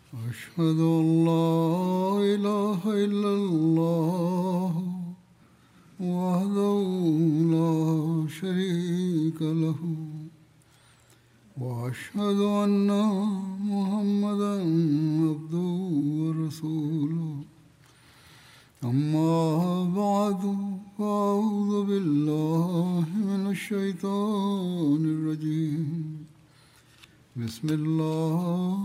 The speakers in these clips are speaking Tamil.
أشهد أن لا إله إلا الله وحده لا شريك له وأشهد أن محمدا عبده ورسوله أما بعد فأعوذ بالله من الشيطان الرجيم بسم الله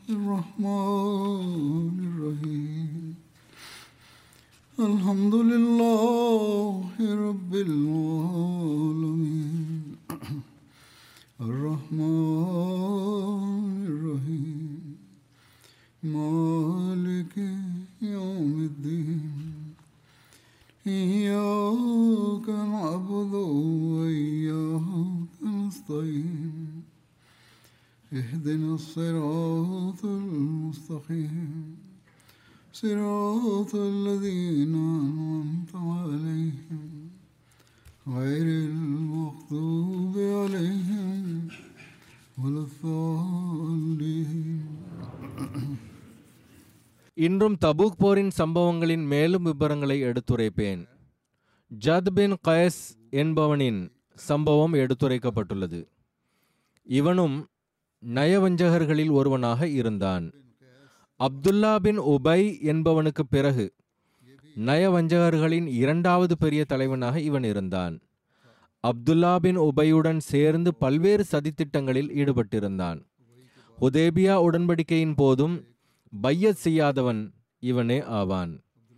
الرحمن الرحيم الحمد لله رب العالمين الرحمن الرحيم مالك يوم الدين إياك نعبد وإياك نستعين اهدنا الصراط المستقيم صراط الذين أنعمت عليهم غير المغضوب عليهم ولا الضالين இன்றும் தபூக் போரின் சம்பவங்களின் மேலும் விவரங்களை எடுத்துரைப்பேன் ஜத் பின் கயஸ் என்பவனின் சம்பவம் எடுத்துரைக்கப்பட்டுள்ளது இவனும் நயவஞ்சகர்களில் ஒருவனாக இருந்தான் அப்துல்லா பின் உபை என்பவனுக்கு பிறகு நயவஞ்சகர்களின் இரண்டாவது பெரிய தலைவனாக இவன் இருந்தான் அப்துல்லா பின் உபையுடன் சேர்ந்து பல்வேறு சதித்திட்டங்களில் ஈடுபட்டிருந்தான் ஹுதேபியா உடன்படிக்கையின் போதும் பையத் செய்யாதவன் இவனே ஆவான்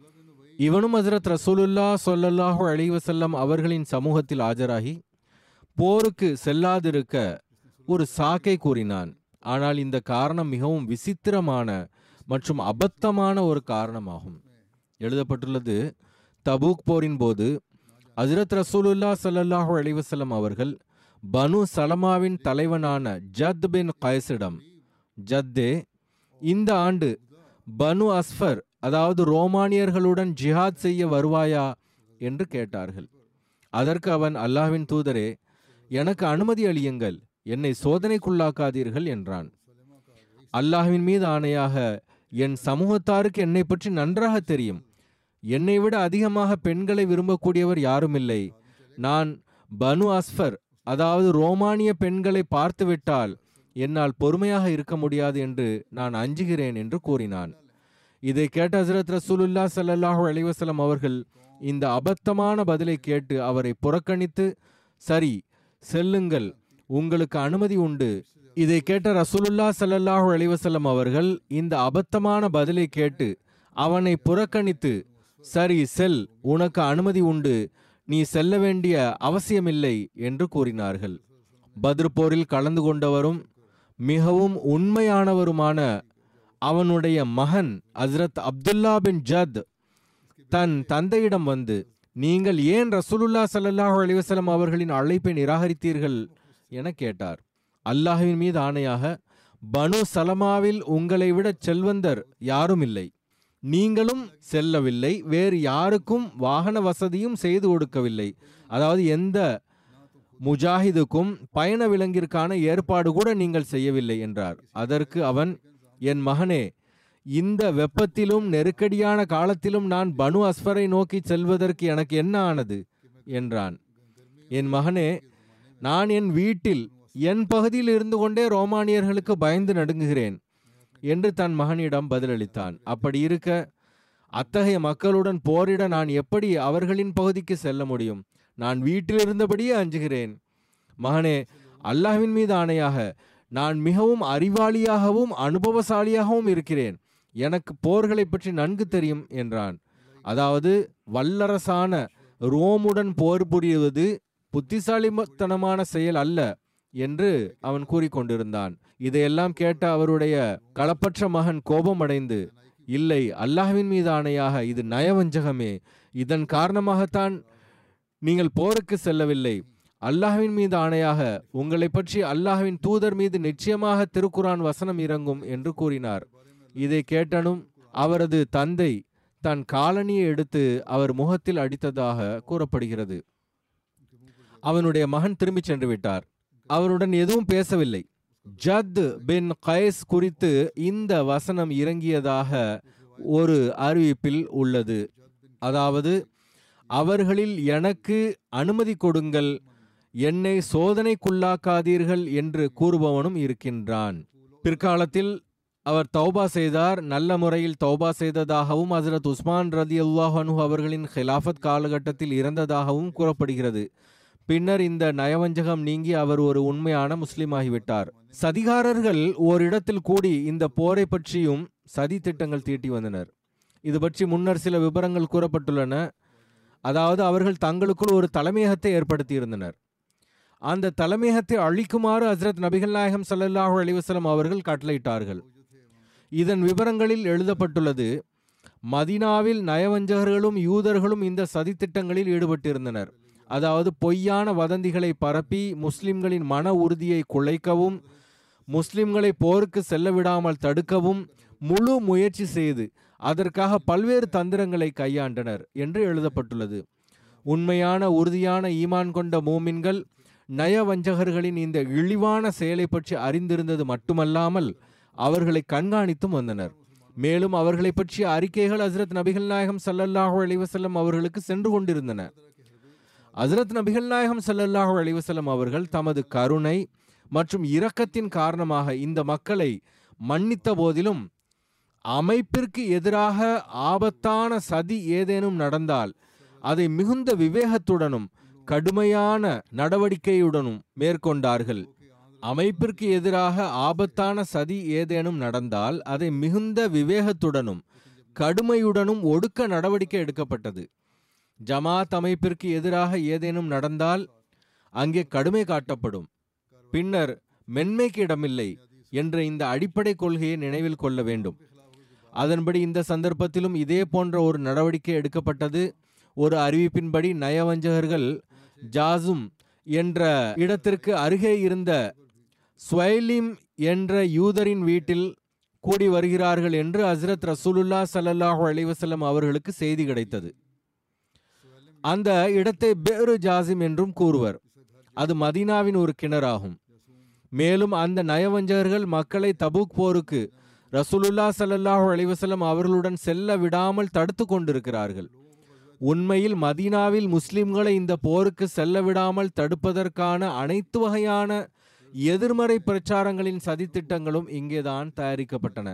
இவனும் ஹசரத் ரசூலுல்லா சொல்லல்லாஹு அலைஹி வஸல்லம் அவர்களின் சமூகத்தில் ஆஜராகி போருக்கு செல்லாதிருக்க ஒரு சாக்கை கூறினான் ஆனால் இந்த காரணம் மிகவும் விசித்திரமான மற்றும் அபத்தமான ஒரு காரணமாகும் எழுதப்பட்டுள்ளது தபூக் போரின் போது ஹஜரத் ரசூலுல்லா ஸல்லல்லாஹு அலைஹி வஸல்லம் அவர்கள் பனு சலமாவின் தலைவனான ஜத் பின் கைஸிடம் ஜத்தே இந்த ஆண்டு பனு அஸ்ஃபர் அதாவது ரோமானியர்களுடன் ஜிஹாத் செய்ய வருவாயா என்று கேட்டார்கள் அதற்கு அவன் அல்லாஹ்வின் தூதரே எனக்கு அனுமதி அளியுங்கள் என்னை சோதனைக்குள்ளாக்காதீர்கள் என்றான் அல்லாஹ்வின் மீது ஆணையாக என் சமூகத்தாருக்கு என்னை பற்றி நன்றாக தெரியும் என்னை விட அதிகமாக பெண்களை விரும்பக்கூடியவர் யாருமில்லை நான் பனு அஸ்ஃபர் அதாவது ரோமானிய பெண்களை பார்த்துவிட்டால் என்னால் பொறுமையாக இருக்க முடியாது என்று நான் அஞ்சுகிறேன் என்று கூறினான் இதை கேட்ட ஹசரத் ரசூலுல்லா ஸல்லல்லாஹு அலைஹி வஸல்லம் அவர்கள் இந்த அபத்தமான பதிலை கேட்டு அவரை புறக்கணித்து சரி செல்லுங்கள் உங்களுக்கு அனுமதி உண்டு இதை கேட்ட ரசூலுல்லா ஸல்லல்லாஹு அலைஹி வஸல்லம் அவர்கள் இந்த அபத்தமான பதிலை கேட்டு அவனை புறக்கணித்து சரி செல் உனக்கு அனுமதி உண்டு நீ செல்ல வேண்டிய அவசியமில்லை என்று கூறினார்கள் பத்ர் போரில் கலந்து கொண்டவரும் மிகவும் உண்மையானவருமான அவனுடைய மகன் ஹஸ்ரத் அப்துல்லா பின் ஜத் தன் தந்தையிடம் வந்து நீங்கள் ஏன் ரசூலுல்லா ஸல்லல்லாஹு அலைஹி வஸல்லம் அவர்களின் அழைப்பை நிராகரித்தீர்கள் என கேட்டார் அல்லாஹ்வின் மீது ஆணையாக பனு சலமாவில் உங்களை விட செல்வந்தர் யாரும் இல்லை நீங்களும் செல்லவில்லை வேறு யாருக்கும் வாகன வசதியும் செய்து கொடுக்கவில்லை அதாவது எந்த முஜாஹிதுக்கும் பயண விலங்கிற்கான ஏற்பாடு கூட நீங்கள் செய்யவில்லை என்றார் அதற்கு அவன் என் மகனே இந்த வெப்பத்திலும் நெருக்கடியான காலத்திலும் நான் பனு அஸ்ஃபரை நோக்கி செல்வதற்கு எனக்கு என்ன ஆனது என்றான் என் மகனே நான் என் வீட்டில் என் பகுதியில் இருந்து கொண்டே ரோமானியர்களுக்கு பயந்து நடுங்குகிறேன் என்று தன் மகனிடம் பதிலளித்தான் அப்படி இருக்க அத்தகைய மக்களுடன் போரிட நான் எப்படி அவர்களின் பகுதிக்கு செல்ல முடியும் நான் வீட்டில் இருந்தபடியே அஞ்சுகிறேன் மகனே அல்லாஹ்வின் மீது ஆணையாக நான் மிகவும் அறிவாளியாகவும் அனுபவசாலியாகவும் இருக்கிறேன் எனக்கு போர்களை பற்றி நன்கு தெரியும் என்றான் அதாவது வல்லரசான ரோமுடன் போர் புரிவது புத்திசாலித்தனமான செயல் அல்ல என்று அவன் கூறிக்கொண்டிருந்தான் இதையெல்லாம் கேட்ட அவருடைய களப்பற்ற மகன் கோபமடைந்து இல்லை அல்லாஹ்வின் மீது ஆணையாக இது நயவஞ்சகமே இதன் காரணமாகத்தான் நீங்கள் போருக்கு செல்லவில்லை அல்லாஹ்வின் மீது ஆணையாக உங்களை பற்றி அல்லாஹ்வின் தூதர் மீது நிச்சயமாக திருக்குரான் வசனம் இறங்கும் என்று கூறினார் இதை கேட்டனும் அவரது தந்தை தன் காலணியை எடுத்து அவர் முகத்தில் அடித்ததாக கூறப்படுகிறது அவனுடைய மகன் திரும்பிச் சென்று விட்டார் அவருடன் எதுவும் பேசவில்லை ஜத் பின் கைஸ் குறித்து இந்த வசனம் இறங்கியதாக ஒரு அறிவிப்பில் உள்ளது அதாவது அவர்களில் எனக்கு அனுமதி கொடுங்கள் என்னை சோதனைக்குள்ளாக்காதீர்கள் என்று கூறுபவனும் இருக்கின்றான் பிற்காலத்தில் அவர் தௌபா செய்தார் நல்ல முறையில் தௌபா செய்ததாகவும் ஹசரத் உஸ்மான் ரதி அல்லாஹனு அவர்களின் ஹிலாஃபத் காலகட்டத்தில் இறந்ததாகவும் கூறப்படுகிறது பின்னர் இந்த நயவஞ்சகம் நீங்கி அவர் ஒரு உண்மையான முஸ்லிம் ஆகிவிட்டார் சதிகாரர்கள் ஓரிடத்தில் கூடி இந்த போரை பற்றியும் சதி திட்டங்கள் தீட்டி வந்தனர் இது பற்றி முன்னர் சில விவரங்கள் கூறப்பட்டுள்ளன அதாவது அவர்கள் தங்களுக்குள் ஒரு தலைமையகத்தை ஏற்படுத்தியிருந்தனர் அந்த தலைமையகத்தை அழிக்குமாறு ஹசரத் நபிகள் நாயகம் ஸல்லல்லாஹு அலைஹி வஸல்லம் அவர்கள் கட்டளையிட்டார்கள் இதன் விவரங்களில் எழுதப்பட்டுள்ளது மதீனாவில் நயவஞ்சகர்களும் யூதர்களும் இந்த சதித்திட்டங்களில் ஈடுபட்டிருந்தனர் அதாவது பொய்யான வதந்திகளை பரப்பி முஸ்லிம்களின் மன உறுதியை குலைக்கவும் முஸ்லிம்களை போருக்கு செல்ல விடாமல் தடுக்கவும் முழு முயற்சி செய்து அதற்காக பல்வேறு தந்திரங்களை கையாண்டனர் என்று எழுதப்பட்டுள்ளது உண்மையான உறுதியான ஈமான் கொண்ட மூமின்கள் நயவஞ்சகர்களின் இந்த இழிவான செயலை பற்றி அறிந்திருந்தது மட்டுமல்லாமல் அவர்களை கண்காணித்தும் வந்தனர் மேலும் அவர்களை பற்றிய அறிக்கைகள் ஹசரத் நபிகள் நாயகம் ஸல்லல்லாஹு அலைஹி வஸல்லம் அவர்களுக்கு சென்று கொண்டிருந்தன ஹசரத் நபிகள் நாயகம் ஸல்லல்லாஹு அலைஹி வஸல்லம் அவர்கள் தமது கருணை மற்றும் இரக்கத்தின் காரணமாக இந்த மக்களை மன்னித்த போதிலும் அமைப்பிற்கு எதிராக ஆபத்தான சதி ஏதேனும் நடந்தால் அதை மிகுந்த விவேகத்துடனும் கடுமையான நடவடிக்கையுடனும் மேற்கொண்டார்கள் அமைப்பிற்கு எதிராக ஆபத்தான சதி ஏதேனும் நடந்தால் அதை மிகுந்த விவேகத்துடனும் கடுமையுடனும் ஒடுக்க நடவடிக்கை எடுக்கப்பட்டது ஜமாத் அமைப்பிற்கு எதிராக ஏதேனும் நடந்தால் அங்கே கடுமை காட்டப்படும் பின்னர் மென்மைக்கு இடமில்லை என்ற இந்த அடிப்படை கொள்கையை நினைவில் கொள்ள வேண்டும் அதன்படி இந்த சந்தர்ப்பத்திலும் இதே போன்ற ஒரு நடவடிக்கை எடுக்கப்பட்டது ஒரு அறிவிப்பின்படி நயவஞ்சகர்கள் ஜாசும் என்ற இடத்திற்கு அருகே இருந்த ஸ்வைலிம் என்ற யூதரின் வீட்டில் கூடி வருகிறார்கள் என்று ஹஸ்ரத் ரசூலுல்லா ஸல்லல்லாஹு அலைஹி வஸல்லம் அவர்களுக்கு செய்தி கிடைத்தது அந்த இடத்தை பேரு ஜாசிம் என்றும் கூறுவர் அது மதீனாவின் ஒரு கிணறாகும் மேலும் அந்த நயவஞ்சகர்கள் மக்களை தபூக் போருக்கு ரசூலுல்லா ஸல்லல்லாஹு அலைஹி வஸல்லம் அவர்களுடன் செல்ல விடாமல் தடுத்து கொண்டிருக்கிறார்கள் உண்மையில் மதீனாவில் முஸ்லிம்களை இந்த போருக்கு செல்ல விடாமல் தடுப்பதற்கான அனைத்து வகையான எதிர்மறை பிரச்சாரங்களின் சதித்திட்டங்களும் இங்கேதான் தயாரிக்கப்பட்டன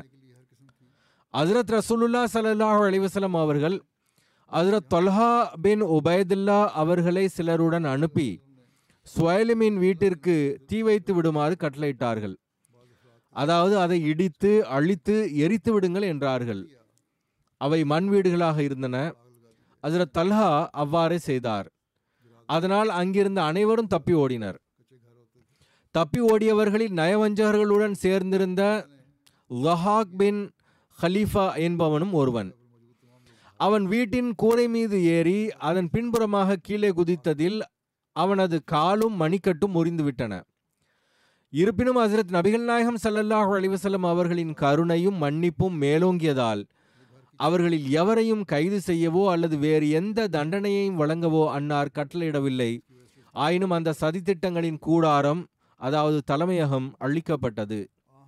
ஹஜரத் ரசூலுல்லா ஸல்லல்லாஹு அலைஹி வஸல்லம் அவர்கள் ஹஜரத் தொல்ஹா பின் உபைதுல்லா அவர்களை சிலருடன் அனுப்பி சுவைலிமின் வீட்டிற்கு தீ வைத்து விடுமாறு கட்டளையிட்டார்கள் அதாவது அதை இடித்து அழித்து எரித்து விடுங்கள் என்றார்கள் அவை மண் வீடுகளாக இருந்தன ஹஜரத் தல்ஹா அவ்வாறே செய்தார் அதனால் அங்கிருந்த அனைவரும் தப்பி ஓடினர் தப்பி ஓடியவர்களில் நயவஞ்சகர்களுடன் சேர்ந்திருந்த லஹாக் பின் ஹலீஃபா என்பவனும் ஒருவன் அவன் வீட்டின் கூரை மீது ஏறி அதன் பின்புறமாக கீழே குதித்ததில் அவனது காலும் மணிக்கட்டும் முறிந்துவிட்டன இருப்பினும் ஹசரத் நபிகள் நாயகம் ஸல்லல்லாஹு அலைஹி வஸல்லம் அவர்களின் கருணையும் மன்னிப்பும் மேலோங்கியதால் அவர்களில் எவரையும் கைது செய்யவோ அல்லது வேறு எந்த தண்டனையையும் வழங்கவோ அன்னார் கட்டளையிடவில்லை ஆயினும் அந்த சதித்திட்டங்களின் கூடாரம் அதாவது தலைமையகம் அழிக்கப்பட்டது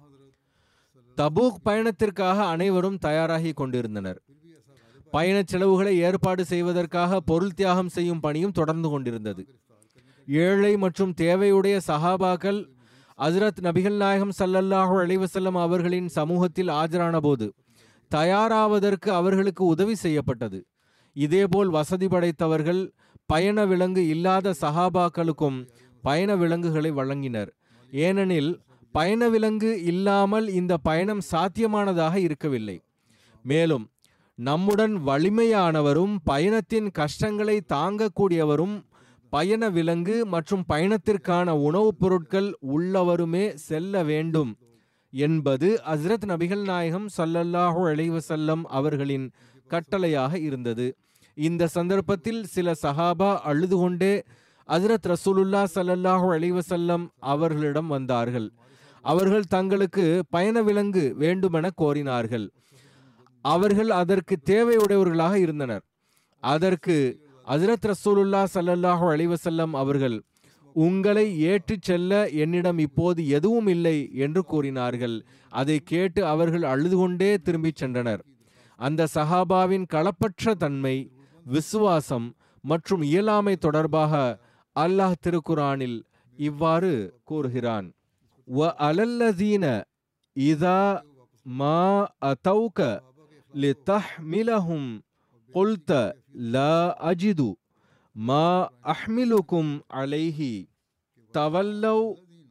தபூக் பயணத்திற்காக அனைவரும் தயாராகி கொண்டிருந்தனர் பயணச் செலவுகளை ஏற்பாடு செய்வதற்காக பொருள் தியாகம் செய்யும் பணியும் தொடர்ந்து கொண்டிருந்தது ஏழை மற்றும் தேவையுடைய சஹாபாக்கள் ஹஜ்ரத் நபிகள் நாயகம் ஸல்லல்லாஹு அலைஹி வஸல்லம் அவர்களின் சமூகத்தில் ஆஜரான போது தயாராவதற்கு அவர்களுக்கு உதவி செய்யப்பட்டது இதேபோல் வசதி படைத்தவர்கள் பயண விலங்கு இல்லாத சஹாபாக்களுக்கும் பயண விலங்குகளை வழங்கினர் ஏனெனில் பயண விலங்கு இல்லாமல் இந்த பயணம் சாத்தியமானதாக இருக்கவில்லை மேலும் நம்முடன் வலிமையானவரும் பயணத்தின் கஷ்டங்களை தாங்கக்கூடியவரும் பயண விலங்கு மற்றும் பயணத்திற்கான உணவுப் பொருட்கள் உள்ளவருமே செல்ல வேண்டும் என்பது ஹஸ்ரத் நபிகள் நாயகம் ஸல்லல்லாஹு அலைஹி வஸல்லம் அவர்களின் கட்டளையாக இருந்தது இந்த சந்தர்ப்பத்தில் சில சஹாபா அழுது கொண்டே ஹஸ்ரத் ரசூலுல்லா ஸல்லல்லாஹு அலைஹி வஸல்லம் அவர்களிடம் வந்தார்கள் அவர்கள் தங்களுக்கு பயண விலங்கு வேண்டுமென கோரினார்கள் அவர்கள் அதற்கு தேவையுடையவர்களாக இருந்தனர் அதற்கு ஹஜரத் ரசூலுல்லா ஸல்லல்லாஹு அலைஹி வஸல்லம் அவர்கள் உங்களை ஏற்றிச் செல்ல என்னிடம் இப்போது எதுவும் இல்லை என்று கூறினார்கள் அதை கேட்டு அவர்கள் அழுது கொண்டே திரும்பிச் சென்றனர் அந்த சஹாபாவின் களப்பற்ற தன்மை விசுவாசம் மற்றும் இயலாமை தொடர்பாக அல்லாஹ் திருக்குரானில் இவ்வாறு கூறுகிறான் வ அலல்லதீன இதா மா அதௌக லிதஹ்மிலஹும் قلت لا أجد ما أحملكم عليه تولوا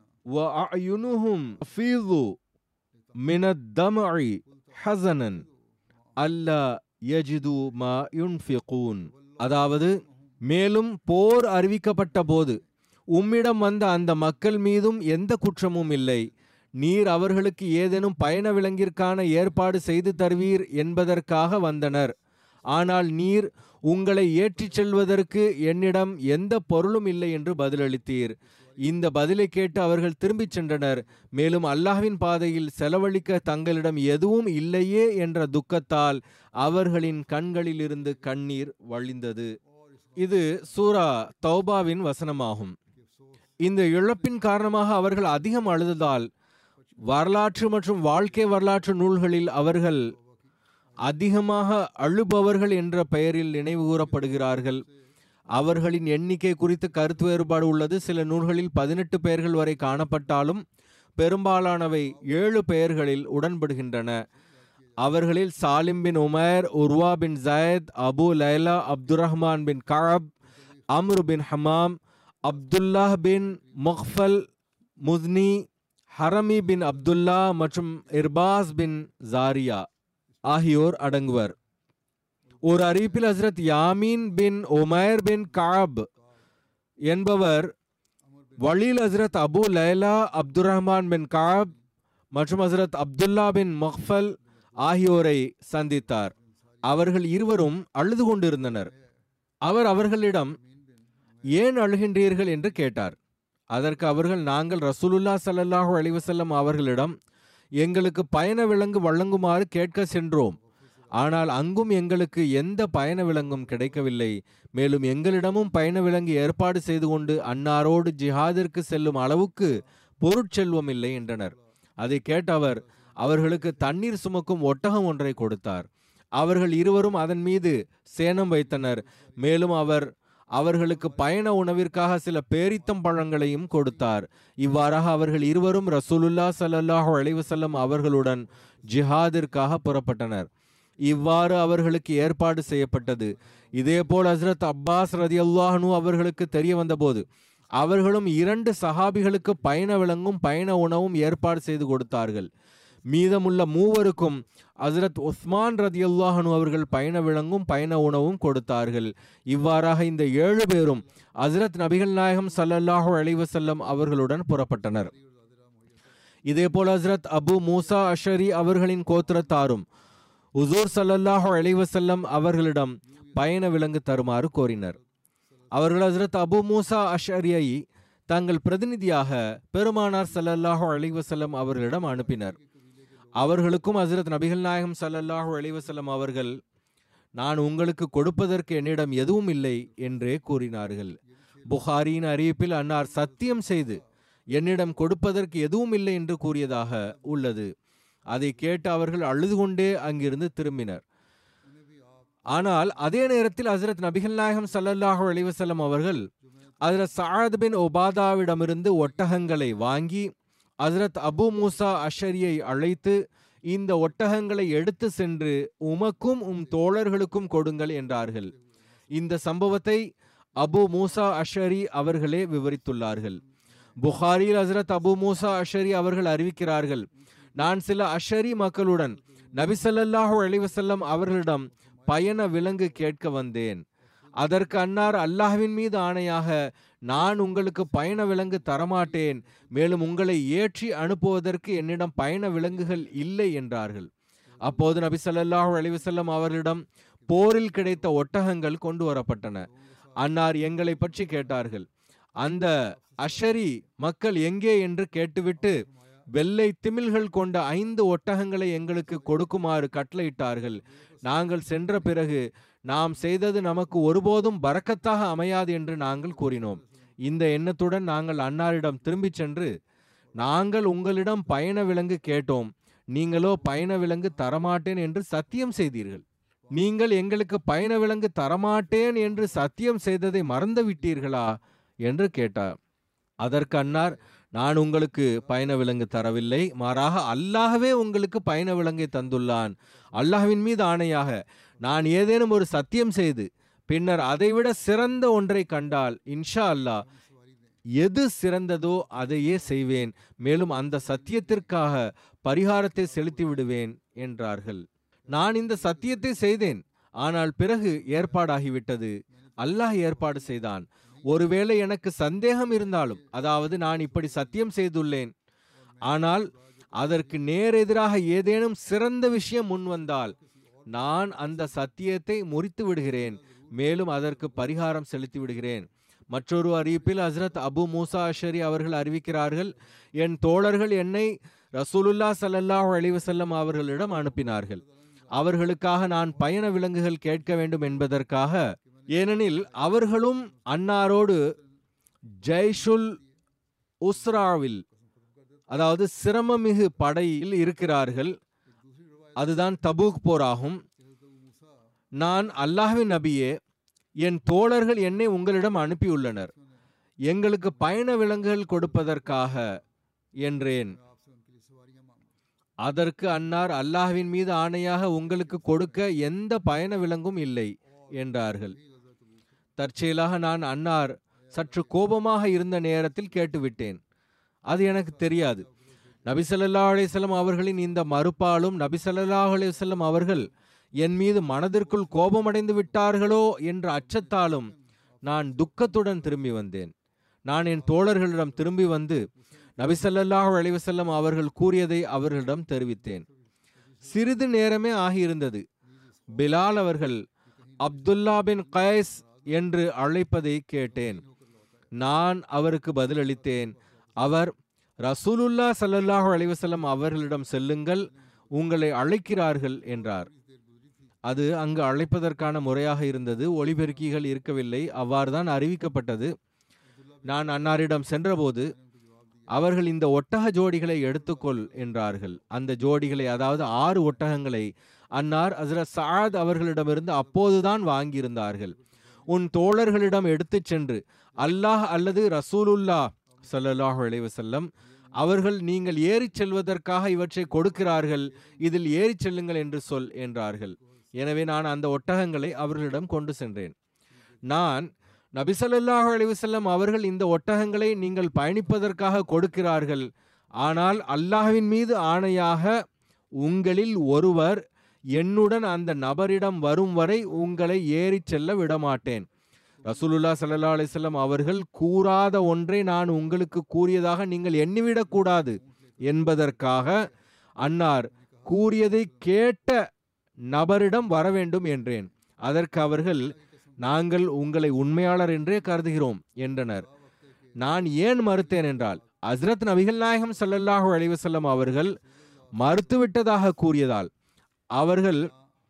وأعينهم تفيض من الدمع حزنا ألا يجدوا ما ينفقون அதாவது மேலும் போர் அறிவிக்கப்பட்ட போது உம்மிடம் வந்த அந்த மக்கள் மீதும் எந்த குற்றமும் இல்லை நீர் அவர்களுக்கு ஏதேனும் பயண விலங்கிற்கான ஏற்பாடு செய்து தருவீர் என்பதற்காக வந்தனர் ஆனால் நீர் உங்களை ஏற்றிச் செல்வதற்கு என்னிடம் எந்த பொருளும் இல்லை என்று பதிலளித்தீர் இந்த பதிலை கேட்டு அவர்கள் திரும்பிச் சென்றனர் மேலும் அல்லாஹ்வின் பாதையில் செலவழிக்க தங்களிடம் எதுவும் இல்லையே என்ற துக்கத்தால் அவர்களின் கண்களிலிருந்து கண்ணீர் வழிந்தது இது சூரா தௌபாவின் வசனமாகும் இந்த இழப்பின் காரணமாக அவர்கள் அதிகம் அழுததால் வரலாற்று மற்றும் வாழ்க்கை வரலாற்று நூல்களில் அவர்கள் அதிகமாக அழுபவர்கள் என்ற பெயரில் நினைவு கூறப்படுகிறார்கள் அவர்களின் எண்ணிக்கை குறித்து கருத்து வேறுபாடு உள்ளது சில நூல்களில் பதினெட்டு பெயர்கள் வரை காணப்பட்டாலும் பெரும்பாலானவை ஏழு பெயர்களில் உடன்படுகின்றன அவர்களில் சாலிம் பின் உமேர் உர்வா பின் ஜயத் அபு லைலா அப்துர் ரஹ்மான் பின் கஅப் அம்ரு பின் ஹமாம் அப்துல்லாஹ் பின் முஹ்ஃபல் முஸ்னி ஹரமி பின் அப்துல்லா மற்றும் இர்பாஸ் பின் ஜாரியா ஆகியோர் அடங்குவர் ஒரு அறிவிப்பில் ஹசரத் யாமீன் பின் உமைர் பின் காப் என்பவர் வழியில் ஹசரத் அபு லைலா அப்துர் ரஹ்மான் பின் காப் மற்றும் ஹசரத் அப்துல்லா பின் மஹ்ஃபல் ஆகியோரை சந்தித்தார் அவர்கள் இருவரும் அழுது கொண்டிருந்தனர் அவர் அவர்களிடம் ஏன் அழுகின்றீர்கள் என்று கேட்டார் அதற்கு அவர்கள் நாங்கள் ரசூலுல்லா ஸல்லல்லாஹு அலைஹி வஸல்லம் அவர்களிடம் எங்களுக்கு பயண விலங்கு வழங்குமாறு கேட்க சென்றோம் ஆனால் அங்கும் எங்களுக்கு எந்த பயண விலங்கும் கிடைக்கவில்லை மேலும் எங்களிடமும் பயண விலங்கு ஏற்பாடு செய்து கொண்டு அன்னாரோடு ஜிஹாதிற்கு செல்லும் அளவுக்கு பொருட்செல்வம் இல்லை என்றனர் அதை கேட்ட அவர் அவர்களுக்கு தண்ணீர் சுமக்கும் ஒட்டகம் ஒன்றை கொடுத்தார் அவர்கள் இருவரும் அதன் மீது சேணம் வைத்தனர் மேலும் அவர் அவர்களுக்கு பயண உணவிற்காக சில பேரித்தம் பழங்களையும் கொடுத்தார் இவ்வாறாக அவர்கள் இருவரும் ரசூலுல்லா ஸல்லல்லாஹு அலைஹி வஸல்லம் அவர்களுடன் ஜிஹாதிற்காக புறப்பட்டனர் இவ்வாறு அவர்களுக்கு ஏற்பாடு செய்யப்பட்டது இதேபோல் ஹஸ்ரத் அப்பாஸ் ரதியல்லாஹனு அவர்களுக்கு தெரிய வந்தபோது அவர்களும் இரண்டு சஹாபிகளுக்கு பயண விலங்கும் பயண உணவும் ஏற்பாடு செய்து கொடுத்தார்கள் மீதமுள்ள மூவருக்கும் ஹசரத் உஸ்மான் ரதியுல்லாஹனு அவர்கள் பயண விலங்கும் பயண உணவும் கொடுத்தார்கள் இவ்வாறாக இந்த ஏழு பேரும் ஹசரத் நபிகள் நாயகம் ஸல்லல்லாஹு அலைஹி வஸல்லம் அவர்களுடன் புறப்பட்டனர் இதேபோல் ஹசரத் அபு மூசா அஷரி அவர்களின் கோத்திரத்தாரும் உசூர் ஸல்லல்லாஹு அலைஹி வஸல்லம் அவர்களிடம் பயண விலங்கு தருமாறு கோரினர் அவர்கள் ஹசரத் அபு மூசா அஷரியை தங்கள் பிரதிநிதியாக பெருமானார் ஸல்லல்லாஹு அலைஹி வஸல்லம் அவர்களிடம் அனுப்பினர் அவர்களுக்கும் ஹசரத் நபிகள் நாயகம் ஸல்லல்லாஹு அலைஹி வஸல்லம் அவர்கள் நான் உங்களுக்கு கொடுப்பதற்கு என்னிடம் எதுவும் இல்லை என்றே கூறினார்கள் புகாரியின் அறிவிப்பில் அன்னார் சத்தியம் செய்து என்னிடம் கொடுப்பதற்கு எதுவும் இல்லை என்று கூறியதாக உள்ளது அதை கேட்டு அவர்கள் அழுது கொண்டே அங்கிருந்து திரும்பினர் ஆனால் அதே நேரத்தில் ஹசரத் நபிகள் நாயகம் ஸல்லல்லாஹு அலைஹி வஸல்லம் அவர்கள் ஹசரத் சஅத் பின் ஒபாதாவிடமிருந்து ஒட்டகங்களை வாங்கி ஹசரத் அபு மூசா அஷரியை அழைத்து இந்த ஒட்டகங்களை எடுத்து சென்று உமக்கும் உம் தோழர்களுக்கும் கொடுங்கள் என்றார்கள் இந்த சம்பவத்தை அபு மூசா அஷரி அவர்களே விவரித்துள்ளார்கள் புகாரியில் ஹசரத் அபு மூசா அஷரி அவர்கள் அறிவிக்கிறார்கள் நான் சில அஷரி மக்களுடன் நபி ஸல்லல்லாஹு அலைஹி வஸல்லம் அவர்களிடம் பயண விலங்கு கேட்க வந்தேன் அதற்கு அன்னார் அல்லாஹ்வின் மீது ஆணையாக நான் உங்களுக்கு பயண விலங்கு தரமாட்டேன் மேலும் உங்களை ஏற்றி அனுப்புவதற்கு என்னிடம் பயண விலங்குகள் இல்லை என்றார்கள் அப்போது நபி ஸல்லல்லாஹு அலைஹி வஸல்லம் அவர்களிடம் போரில் கிடைத்த ஒட்டகங்கள் கொண்டு வரப்பட்டன அன்னார் எங்களை பற்றி கேட்டார்கள் அந்த அஷரி மக்கள் எங்கே என்று கேட்டுவிட்டு வெள்ளை திமில்கள் கொண்ட ஐந்து ஒட்டகங்களை எங்களுக்கு கொடுக்குமாறு கட்டளையிட்டார்கள் நாங்கள் சென்ற பிறகு நாம் செய்தது நமக்கு ஒருபோதும் பறக்கத்தாக அமையாது என்று நாங்கள் கூறினோம் இந்த எண்ணத்துடன் நாங்கள் அன்னாரிடம் திரும்பிச் சென்று நாங்கள் உங்களிடம் பயண விலங்கு கேட்டோம் நீங்களோ பயண விலங்கு தரமாட்டேன் என்று சத்தியம் செய்தீர்கள் நீங்கள் எங்களுக்கு பயண விலங்கு தரமாட்டேன் என்று சத்தியம் செய்ததை மறந்து விட்டீர்களா என்று கேட்டார் அதற்கு அன்னார் நான் உங்களுக்கு பயண விலங்கு தரவில்லை மாறாக அல்லாஹ்வே உங்களுக்கு பயண விலங்கை தந்துள்ளான் அல்லாஹ்வின் மீது ஆணையாக நான் ஏதேனும் ஒரு சத்தியம் செய்து பின்னர் அதைவிட சிறந்த ஒன்றை கண்டால் இன்ஷா அல்லாஹ் எது சிறந்ததோ அதையே செய்வேன் மேலும் அந்த சத்தியத்திற்காக பரிகாரத்தை செலுத்தி விடுவேன் என்றார்கள் நான் இந்த சத்தியத்தை செய்தேன் ஆனால் பிறகு ஏற்பாடாகிவிட்டது அல்லாஹ் ஏற்பாடு செய்தான் ஒருவேளை எனக்கு சந்தேகம் இருந்தாலும் அதாவது நான் இப்படி சத்தியம் செய்துள்ளேன் ஆனால் அதற்கு நேரெதிராக ஏதேனும் சிறந்த விஷயம் முன் வந்தால் நான் அந்த சத்தியத்தை முறித்து விடுகிறேன் மேலும் அதற்கு பரிகாரம் செலுத்தி விடுகிறேன் மற்றொரு அறிவிப்பில் ஹஸ்ரத் அபு மூசா அஷரி அவர்கள் அறிவிக்கிறார்கள் என் தோழர்கள் என்னை ரசூலுல்லா ஸல்லல்லாஹு அலைஹி வஸல்லம் அவர்களிடம் அனுப்பினார்கள் அவர்களுக்காக நான் பயண விலங்குகள் கேட்க வேண்டும் என்பதற்காக ஏனெனில் அவர்களும் அன்னாரோடு ஜெய்ஷுல் உஸ்ராவில் அதாவது சிரமமிகு படையில் இருக்கிறார்கள் அதுதான் தபூக் போராகும் நான் அல்லாஹ்வின் நபியே என் தோழர்கள் என்னை உங்களிடம் அனுப்பியுள்ளனர் எங்களுக்கு பயண விலங்குகள் கொடுப்பதற்காக என்றேன் அதற்கு அன்னார் அல்லாஹ்வின் மீது ஆணையாக உங்களுக்கு கொடுக்க எந்த பயண விலங்கும் இல்லை என்றார்கள் தற்செயலாக நான் அன்னார் சற்று கோபமாக இருந்த நேரத்தில் கேட்டுவிட்டேன் அது எனக்கு தெரியாது நபி ஸல்லல்லாஹு அலைஹி வஸல்லம் அவர்களின் இந்த மறுப்பாலும் நபி ஸல்லல்லாஹு அலைஹி வஸல்லம் அவர்கள் என் மீது மனதிற்குள் கோபமடைந்து விட்டார்களோ என்ற அச்சத்தாலும் நான் துக்கத்துடன் திரும்பி வந்தேன் நான் என் தோழர்களிடம் திரும்பி வந்து நபி ஸல்லல்லாஹு அலைஹி வஸல்லம் அவர்கள் கூறியதை அவர்களிடம் தெரிவித்தேன் சிறிது நேரமே ஆகியிருந்தது பிலால் அவர்கள் அப்துல்லா பின் கைஸ் என்று அழைப்பதை கேட்டேன் நான் அவருக்கு பதிலளித்தேன் அவர் ரசூலுல்லா ஸல்லல்லாஹு அலைஹி வஸல்லம் அவர்களிடம் செல்லுங்கள் உங்களை அழைக்கிறார்கள் என்றார் அது அங்கு அழைப்பதற்கான முறையாக இருந்தது ஒளிபெருக்கிகள் இருக்கவில்லை அவ்வாறுதான் அறிவிக்கப்பட்டது நான் அன்னாரிடம் சென்றபோது அவர்கள் இந்த ஒட்டக ஜோடிகளை எடுத்துக்கொள் என்றார்கள் அந்த ஜோடிகளை அதாவது ஆறு ஒட்டகங்களை அன்னார் ஹஸ்ரத் சாத் அவர்களிடமிருந்து அப்போதுதான் வாங்கியிருந்தார்கள் உன் தோழர்களிடம் எடுத்துச் சென்று அல்லாஹ் அல்லது ரசூலுல்லா ஸல்லல்லாஹு அலைஹி வஸல்லம் அவர்கள் நீங்கள் ஏறிச் செல்வதற்காக இவற்றை கொடுக்கிறார்கள் இதில் ஏறிச் செல்லுங்கள் என்று சொல் என்றார்கள் எனவே நான் அந்த ஒட்டகங்களை அவர்களிடம் கொண்டு சென்றேன் நான் நபி ஸல்லல்லாஹு அலைஹி வஸல்லம் அவர்கள் இந்த ஒட்டகங்களை நீங்கள் பயணிப்பதற்காக கொடுக்கிறார்கள் ஆனால் அல்லாஹ்வின் மீது ஆணையாக உங்களில் ஒருவர் என்னுடன் அந்த நபரிடம் வரும் வரை உங்களை ஏறிச் செல்ல விடமாட்டேன் ரசூலுல்லா ஸல்லல்லாஹு அலைஹி வஸல்லம் அவர்கள் கூறாத ஒன்றை நான் உங்களுக்கு கூறியதாக நீங்கள் எண்ணிவிடக் கூடாது என்பதற்காக அன்னார் கூறியதை கேட்ட நபரிடம் வர வேண்டும் என்றேன் அதற்கு அவர்கள் நாங்கள் உங்களை உண்மையாளர் என்றே கருதுகிறோம் என்றனர் நான் ஏன் மறுத்தேன் என்றால் ஹஸ்ரத் நபிகள் நாயகம் ஸல்லல்லாஹு அலைஹி வஸல்லம் அவர்கள் மறுத்துவிட்டதாக கூறியதால் அவர்கள்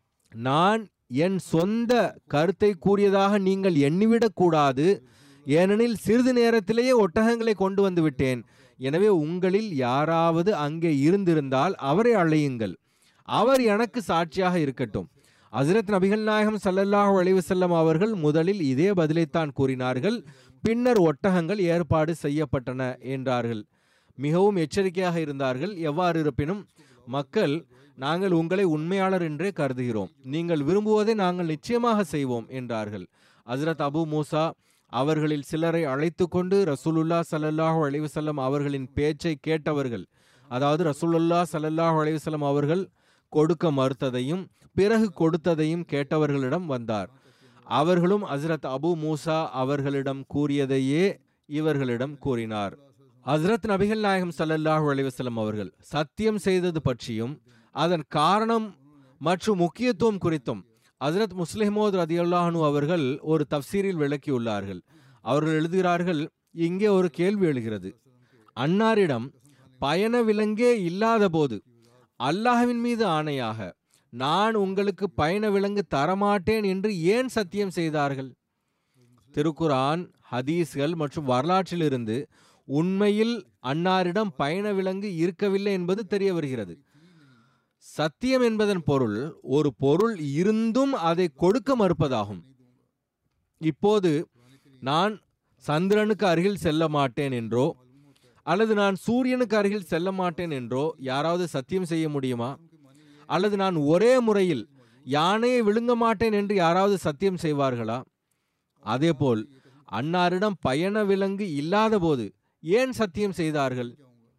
நான் என் சொந்த கருத்தை கூறியதாக நீங்கள் எண்ணிவிடக் கூடாது ஏனெனில் சிறிது நேரத்திலேயே ஒட்டகங்களை கொண்டு வந்து விட்டேன் எனவே உங்களில் யாராவது அங்கே இருந்திருந்தால் அவரை அழையுங்கள் அவர் எனக்கு சாட்சியாக இருக்கட்டும் ஹசரத் நபிகள் நாயகம் ஸல்லல்லாஹு அலைஹி வஸல்லம் அவர்கள் முதலில் இதே பதிலைத்தான் கூறினார்கள் பின்னர் ஒட்டகங்கள் ஏற்பாடு செய்யப்பட்டன என்றார்கள் மிகவும் எச்சரிக்கையாக இருந்தார்கள் எவ்வாறு இருப்பினும் மக்கள் நாங்கள் உங்களை உண்மையாளர் என்றே கருதுகிறோம் நீங்கள் விரும்புவதை நாங்கள் நிச்சயமாக செய்வோம் என்றார்கள் ஹசரத் அபு மூசா அவர்களில் சிலரை அழைத்து கொண்டு ரசூலுல்லா ஸல்லல்லாஹு அலைஹி வஸல்லம் அவர்களின் பேச்சை கேட்டவர்கள் அதாவது ரசூலுல்லா ஸல்லல்லாஹு அலைஹி வஸல்லம் அவர்கள் கொடுக்க மறுத்ததையும் பிறகு கொடுத்ததையும் கேட்டவர்களிடம் வந்தார் அவர்களும் ஹஸ்ரத் அபு மூசா அவர்களிடம் கூறியதையே இவர்களிடம் கூறினார் ஹஸ்ரத் நபிகள் நாயகம் ஸல்லல்லாஹு அலைஹி வஸல்லம் அவர்கள் சத்தியம் செய்தது பற்றியும் அதன் காரணம் மற்றும் முக்கியத்துவம் குறித்தும் ஹஸ்ரத் முஸ்லிமோத் ரதியுல்லாஹனு அவர்கள் ஒரு தப்சீரில் விளக்கியுள்ளார்கள் அவர்கள் எழுதுகிறார்கள் இங்கே ஒரு கேள்வி எழுகிறது அன்னாரிடம் பயண விலங்கே இல்லாத போது அல்லாஹ்வின் மீது ஆணையாக நான் உங்களுக்கு பயண விலங்கு தரமாட்டேன் என்று ஏன் சத்தியம் செய்தார்கள் திருக்குரான் ஹதீஸ்கள் மற்றும் வரலாற்றிலிருந்து உண்மையில் அன்னாரிடம் பயண விலங்கு இருக்கவில்லை என்பது தெரிய வருகிறது சத்தியம் என்பதன் பொருள் ஒரு பொருள் இருந்தும் அதை கொடுக்க மறுப்பதாகும் இப்போது நான் சந்திரனுக்கு அருகில் செல்ல மாட்டேன் என்றோ அல்லது நான் சூரியனுக்கு அருகில் செல்ல மாட்டேன் என்றோ யாராவது சத்தியம் செய்ய முடியுமா அல்லது நான் ஒரே முறையில் யானையை விழுங்க மாட்டேன் என்று யாராவது சத்தியம் செய்வார்களா அதேபோல் அன்னாரிடம் பயண விலங்கு இல்லாத போது ஏன் சத்தியம் செய்தார்கள்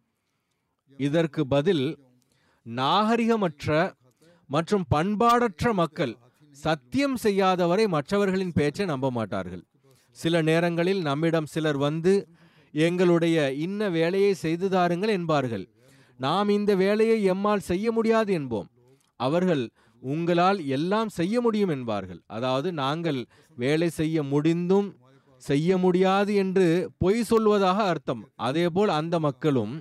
இதற்கு பதில் நாகரிகமற்ற மற்றும் பண்பாடற்ற மக்கள் சத்தியம் செய்யாதவரை மற்றவர்களின் பேச்சை நம்ப மாட்டார்கள் சில நேரங்களில் நம்மிடம் சிலர் வந்து எங்களுடைய இன்ன வேலையை செய்து தாருங்கள் என்பார்கள் நாம் இந்த வேலையை எம்மால் செய்ய முடியாது என்போம் அவர்கள் உங்களால் எல்லாம் செய்ய முடியும் என்பார்கள் அதாவது நாங்கள் வேலை செய்ய முடிந்தும் செய்ய முடியாது என்று பொய் சொல்வதாக அர்த்தம் அதேபோல் அந்த மக்களும்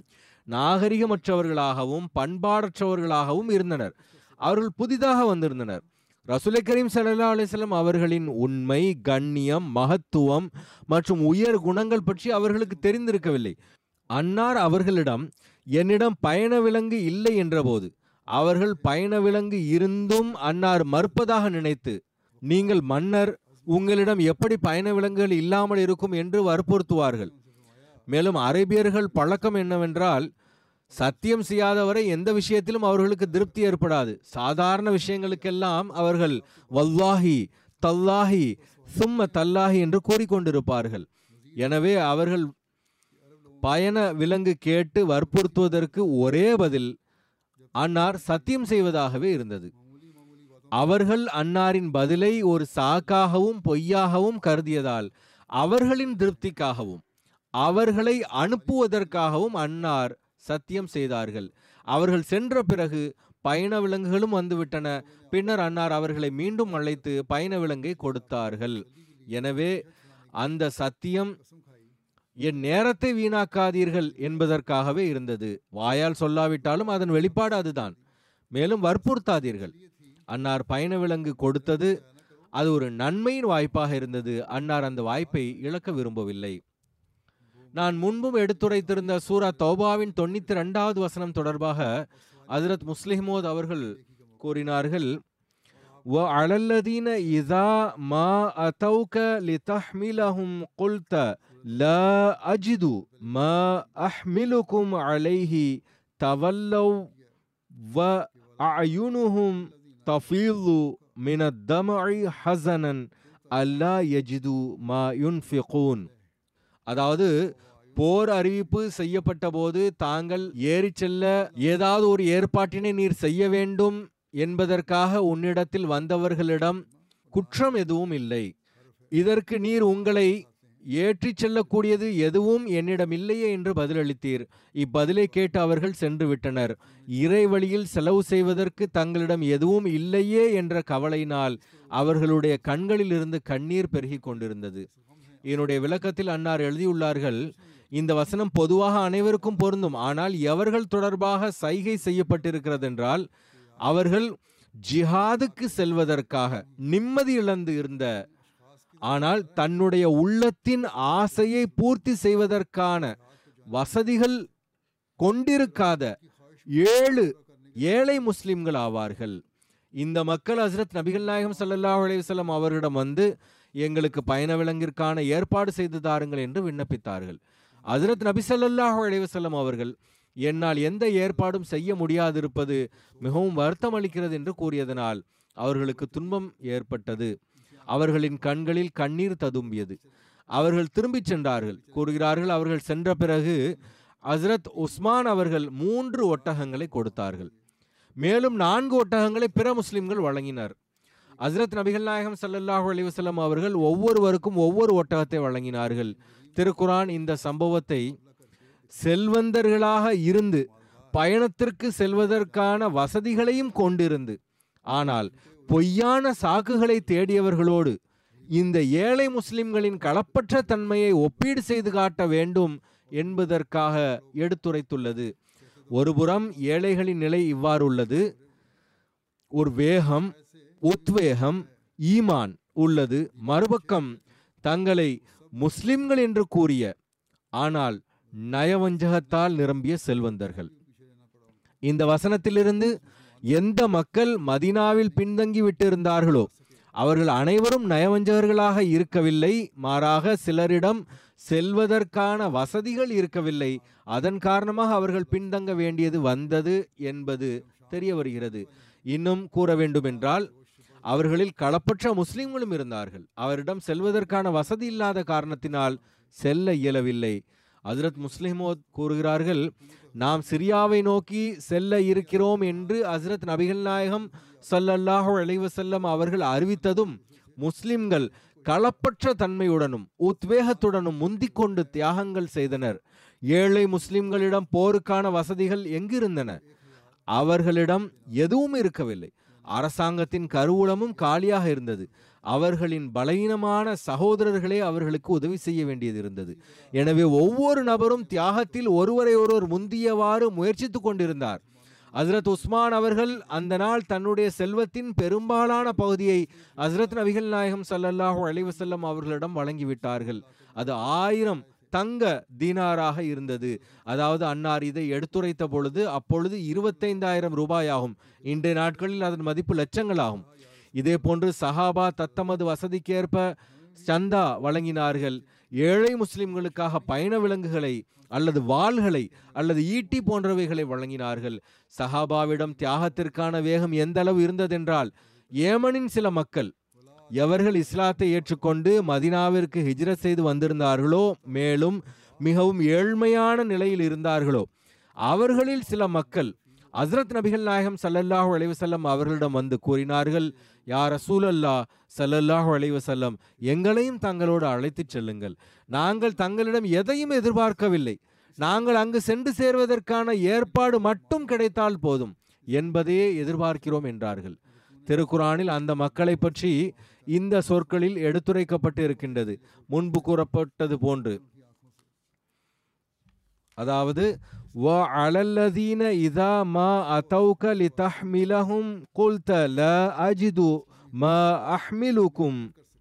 நாகரிகமற்றவர்களாகவும் பண்பாடற்றவர்களாகவும் இருந்தனர் அவர்கள் புதிதாக வந்திருந்தனர் ரசூலை கரீம் சல்லா அலிஸ்லாம் அவர்களின் உண்மை கண்ணியம் மகத்துவம் மற்றும் உயர் குணங்கள் பற்றி அவர்களுக்கு தெரிந்திருக்கவில்லை அன்னார் அவர்களிடம் என்னிடம் பயண விலங்கு இல்லை என்றபோது அவர்கள் பயண விலங்கு இருந்தும் அன்னார் மறுப்பதாக நினைத்து நீங்கள் மன்னர் உங்களிடம் எப்படி பயண விலங்குகள் இல்லாமல் இருக்கும் என்று வற்புறுத்துவார்கள் மேலும் அரேபியர்கள் பழக்கம் என்னவென்றால் சத்தியம் செய்யாதவரை எந்த விஷயத்திலும் அவர்களுக்கு திருப்தி ஏற்படாது சாதாரண விஷயங்களுக்கெல்லாம் அவர்கள் வல்லாஹி தல்லாஹி சும்ம தல்லாஹி என்று கூறிக்கொண்டிருப்பார்கள் எனவே அவர்கள் பயண விலங்கு கேட்டு வற்புறுத்துவதற்கு ஒரே பதில் அன்னார் சத்தியம் செய்வதாகவே இருந்தது அவர்கள் அன்னாரின் பதிலை ஒரு சாக்காகவும் பொய்யாகவும் கருதியதால் அவர்களின் திருப்திக்காகவும் அவர்களை அனுப்புவதற்காகவும் அன்னார் சத்தியம் செய்தார்கள் அவர்கள் சென்ற பிறகு பயண விலங்குகளும் வந்துவிட்டன பின்னர் அன்னார் அவர்களை மீண்டும் அழைத்து பயண விலங்கை கொடுத்தார்கள் எனவே அந்த சத்தியம் என் நேரத்தை வீணாக்காதீர்கள் என்பதற்காகவே இருந்தது வாயால் சொல்லாவிட்டாலும் அதன் வெளிப்பாடு அதுதான் மேலும் வற்புறுத்தாதீர்கள் அன்னார் பயண விலங்கு கொடுத்தது அது ஒரு நன்மையின் வாய்ப்பாக இருந்தது அன்னார் அந்த வாய்ப்பை இழக்க விரும்பவில்லை நான் முன்பும் எடுத்துரைத்திருந்த சூரா தௌபாவின் தொண்ணூத்தி ரெண்டாவது வசனம் தொடர்பாக ஹஜரத் முஸ்லிமோத் அவர்கள் கூறினார்கள் وعلى الذين إذا ما أتوك لتحملهم قلت لا أجد ما أحملكم عليه تولوا وأعينهم تفيض من الدمع حزنا ألا يجدوا ما ينفقون அதாவது போர் அறிவிப்பு செய்யப்பட்ட போது தாங்கள் ஏறிச் செல்ல ஏதாவது ஒரு ஏற்பாட்டினை நீர் செய்ய வேண்டும் என்பதற்காக உன்னிடத்தில் வந்தவர்களிடம் குற்றம் எதுவும் இல்லை இதற்கு நீர் உங்களை ஏற்றிச் செல்லக்கூடியது எதுவும் என்னிடம் இல்லையே என்று பதிலளித்தீர் இப்பதிலை கேட்டு அவர்கள் சென்று விட்டனர் இறை வழியில் செலவு செய்வதற்கு தங்களிடம் எதுவும் இல்லையே என்ற கவலையினால் அவர்களுடைய கண்களில் இருந்து கண்ணீர் பெருகிக் கொண்டிருந்தது என்னுடைய விளக்கத்தில் அன்னார் எழுதியுள்ளார்கள் இந்த வசனம் பொதுவாக அனைவருக்கும் பொருந்தும் ஆனால் எவர்கள் தொடர்பாக சைகை செய்யப்பட்டிருக்கிறது என்றால் அவர்கள் ஜிஹாதுக்கு செல்வதற்காக நிம்மதி இழந்து இருந்த ஆனால் தன்னுடைய உள்ளத்தின் ஆசையை பூர்த்தி செய்வதற்கான வசதிகள் கொண்டிருக்காத ஏழு ஏழை முஸ்லிம்கள் ஆவார்கள் இந்த மக்கள் ஹசரத் நபிகள் நாயகம் ஸல்லல்லாஹு அலைஹி வஸல்லம் அவர்களிடம் வந்து எங்களுக்கு பயண விலங்கிற்கான ஏற்பாடு செய்து தாருங்கள் என்று விண்ணப்பித்தார்கள் ஹசரத் நபி ஸல்லல்லாஹு அலைஹி வஸல்லம் அவர்கள் என்னால் எந்த ஏற்பாடும் செய்ய முடியாதிருப்பது மிகவும் வருத்தம் அளிக்கிறது என்று கூறியதனால் அவர்களுக்கு துன்பம் ஏற்பட்டது அவர்களின் கண்களில் கண்ணீர் ததும்பியது அவர்கள் திரும்பிச் சென்றார்கள் கூறுகிறார்கள் அவர்கள் சென்ற பிறகு ஹசரத் உஸ்மான் அவர்கள் மூன்று ஒட்டகங்களை கொடுத்தார்கள் மேலும் நான்கு ஒட்டகங்களை பிற முஸ்லிம்கள் வழங்கினர் ஹசரத் நபிகள் நாயகம் ஸல்லல்லாஹு அலைஹி வஸல்லம் அவர்கள் ஒவ்வொருவருக்கும் ஒவ்வொரு ஒட்டகத்தை வழங்கினார்கள் திருக்குரான் இந்த சம்பவத்தை செல்வந்தர்களாக இருந்து பயணத்திற்கு செல்வதற்கான வசதிகளையும் கொண்டிருந்து ஆனால் பொய்யான சாக்குகளை தேடியவர்களோடு இந்த ஏழை முஸ்லிம்களின் களப்பற்ற தன்மையை ஒப்பீடு செய்து காட்ட வேண்டும் என்பதற்காக எடுத்துரைத்துள்ளது ஒருபுறம் ஏழைகளின் நிலை இவ்வாறு உள்ளது ஒரு வேகம் உத்வேகம் ஈமான் உள்ளது மறுபக்கம் தங்களை முஸ்லிம்கள் என்று கூறிய ஆனால் நயவஞ்சகத்தால் நிரம்பிய செல்வந்தர்கள் இந்த வசனத்திலிருந்து எந்த மக்கள் மதீனாவில் பின்தங்கி விட்டிருந்தார்களோ அவர்கள் அனைவரும் நயவஞ்சகர்களாக இருக்கவில்லை மாறாக சிலரிடம் செல்வதற்கான வசதிகள் இருக்கவில்லை அதன் காரணமாக அவர்கள் பின்தங்க வேண்டியது வந்தது என்பது தெரிய வருகிறது இன்னும் கூற வேண்டுமென்றால் அவர்களில் களப்பற்ற முஸ்லிம்களும் இருந்தார்கள் அவரிடம் செல்வதற்கான வசதி இல்லாத காரணத்தினால் செல்ல இயலவில்லை ஹஜரத் முஸ்லிமோத் கூறுகிறார்கள் நாம் சிரியாவை நோக்கி செல்ல இருக்கிறோம் என்று ஹசரத் நபிகள் நாயகம் ஸல்லல்லாஹு அலைஹி வஸல்லம் அவர்கள் அறிவித்ததும் முஸ்லிம்கள் களப்பற்ற தன்மையுடனும் உத்வேகத்துடனும் முந்திக் கொண்டு தியாகங்கள் செய்தனர் ஏழை முஸ்லிம்களிடம் போருக்கான வசதிகள் எங்கிருந்தன அவர்களிடம் எதுவும் இருக்கவில்லை அரசாங்கத்தின் கருவூலமும் காலியாக இருந்தது அவர்களின் பலவீனமான சகோதரர்களே அவர்களுக்கு உதவி செய்ய வேண்டியது இருந்தது எனவே ஒவ்வொரு நபரும் தியாகத்தில் ஒருவரை ஒருவர் முந்தியவாறு முயற்சித்துக் கொண்டிருந்தார் ஹசரத் உஸ்மான் அவர்கள் அந்த நாள் தன்னுடைய செல்வத்தின் பெரும்பாலான பகுதியை ஹசரத் நபிகள் நாயகம் ஸல்லல்லாஹு அலைஹி வஸல்லம் அவர்களிடம் வழங்கிவிட்டார்கள் அது ஆயிரம் தங்க தீனாராக இருந்தது அதாவது அன்னார் இதை எடுத்துரைத்த பொழுது அப்பொழுது இருபத்தைந்தாயிரம் ரூபாயாகும் இன்றைய நாட்களில் அதன் மதிப்பு லட்சங்களாகும் இதே போன்று சஹாபா தத்தமது வசதிக்கேற்ப சந்தா வழங்கினார்கள் ஏழை முஸ்லிம்களுக்காக பயண விலங்குகளை அல்லது வாள்களை அல்லது ஈட்டி போன்றவைகளை வழங்கினார்கள் சஹாபாவிடம் தியாகத்திற்கான வேகம் எந்த அளவு இருந்ததென்றால் ஏமனின் சில மக்கள் எவர்கள் இஸ்லாத்தை ஏற்றுக்கொண்டு மதினாவிற்கு ஹிஜ்ரத் செய்து வந்திருந்தார்களோ மேலும் மிகவும் ஏழ்மையான நிலையில் இருந்தார்களோ அவர்களில் சில மக்கள் ஹஸ்ரத் நபிகள் நாயகம் ஸல்லல்லாஹு அலைஹி வஸல்லம் அவர்களிடம் வந்து கூறினார்கள் யா ரசூலல்லா ஸல்லல்லாஹு அலைஹி வஸல்லம் எங்களையும் தங்களோடு அழைத்துச் செல்லுங்கள் நாங்கள் தங்களிடம் எதையும் எதிர்பார்க்கவில்லை நாங்கள் அங்கு சென்று சேர்வதற்கான ஏற்பாடு மட்டும் கிடைத்தால் போதும் என்பதையே எதிர்பார்க்கிறோம் என்றார்கள் திருக்குரானில் அந்த மக்களை பற்றி இந்த சொற்களில் எடுத்துரைக்கப்பட்டு இருக்கின்றது முன்பு கூறப்பட்டது போன்று அதாவது وَعَلَى الَّذِينَ إِذَا مَا أَتَوْكَ لِتَحْمِلَهُمْ قُلْتَ لَا أَجِدُ مَا أَحْمِلُكُمْ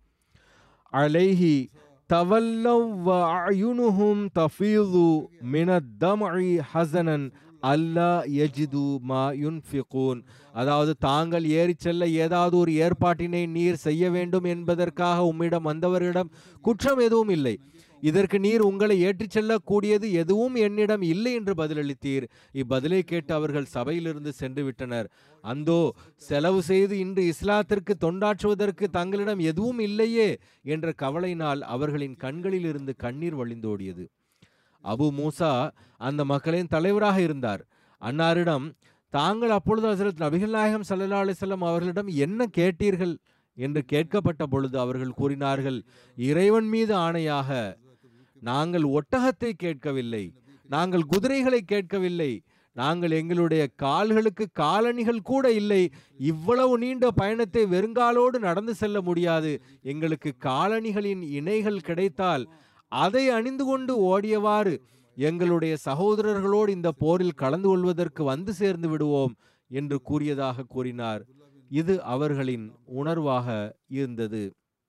عليه تولوا وأعينهم تفيض من الدمع حزنا அல்லா யஜிது மா யுன்ஃபிகூன் அதாவது தாங்கள் ஏறிச் செல்ல ஏதாவது ஒரு ஏற்பாட்டினை நீர் செய்ய வேண்டும் என்பதற்காக உம்மிடம் வந்தவரிடம் குற்றம் எதுவும் இல்லை இதற்கு நீர் உங்களை ஏற்றிச் செல்லக்கூடியது எதுவும் என்னிடம் இல்லை என்று பதிலளித்தீர் இப்பதிலை கேட்டு அவர்கள் சபையிலிருந்து சென்று விட்டனர் அந்தோ செலவு செய்து இன்று இஸ்லாத்திற்கு தொண்டாற்றுவதற்கு தங்களிடம் எதுவும் இல்லையே என்ற கவலையினால் அவர்களின் கண்களில் இருந்து கண்ணீர் வழிந்தோடியது அபு மூசா அந்த மக்களின் தலைவராக இருந்தார் அன்னாரிடம் தாங்கள் அப்பொழுது ஹசரத் நபிகள் நாயகம் சல்லா அலிசல்லாம் அவர்களிடம் என்ன கேட்டீர்கள் என்று கேட்கப்பட்ட பொழுது அவர்கள் கூறினார்கள் இறைவன் மீது ஆணையாக நாங்கள் ஒட்டகத்தை கேட்கவில்லை நாங்கள் குதிரைகளை கேட்கவில்லை நாங்கள் எங்களுடைய கால்களுக்கு காலணிகள் கூட இல்லை இவ்வளவு நீண்ட பயணத்தை வெறுங்காலோடு நடந்து செல்ல முடியாது எங்களுக்கு காலணிகளின் இணைகள் கிடைத்தால் அதை அணிந்து கொண்டு ஓடியவாறு எங்களுடைய சகோதரர்களோடு இந்த போரில் கலந்து கொள்வதற்கு வந்து சேர்ந்து விடுவோம் என்று கூறியதாக கூறினார் இது அவர்களின் உணர்வாக இருந்தது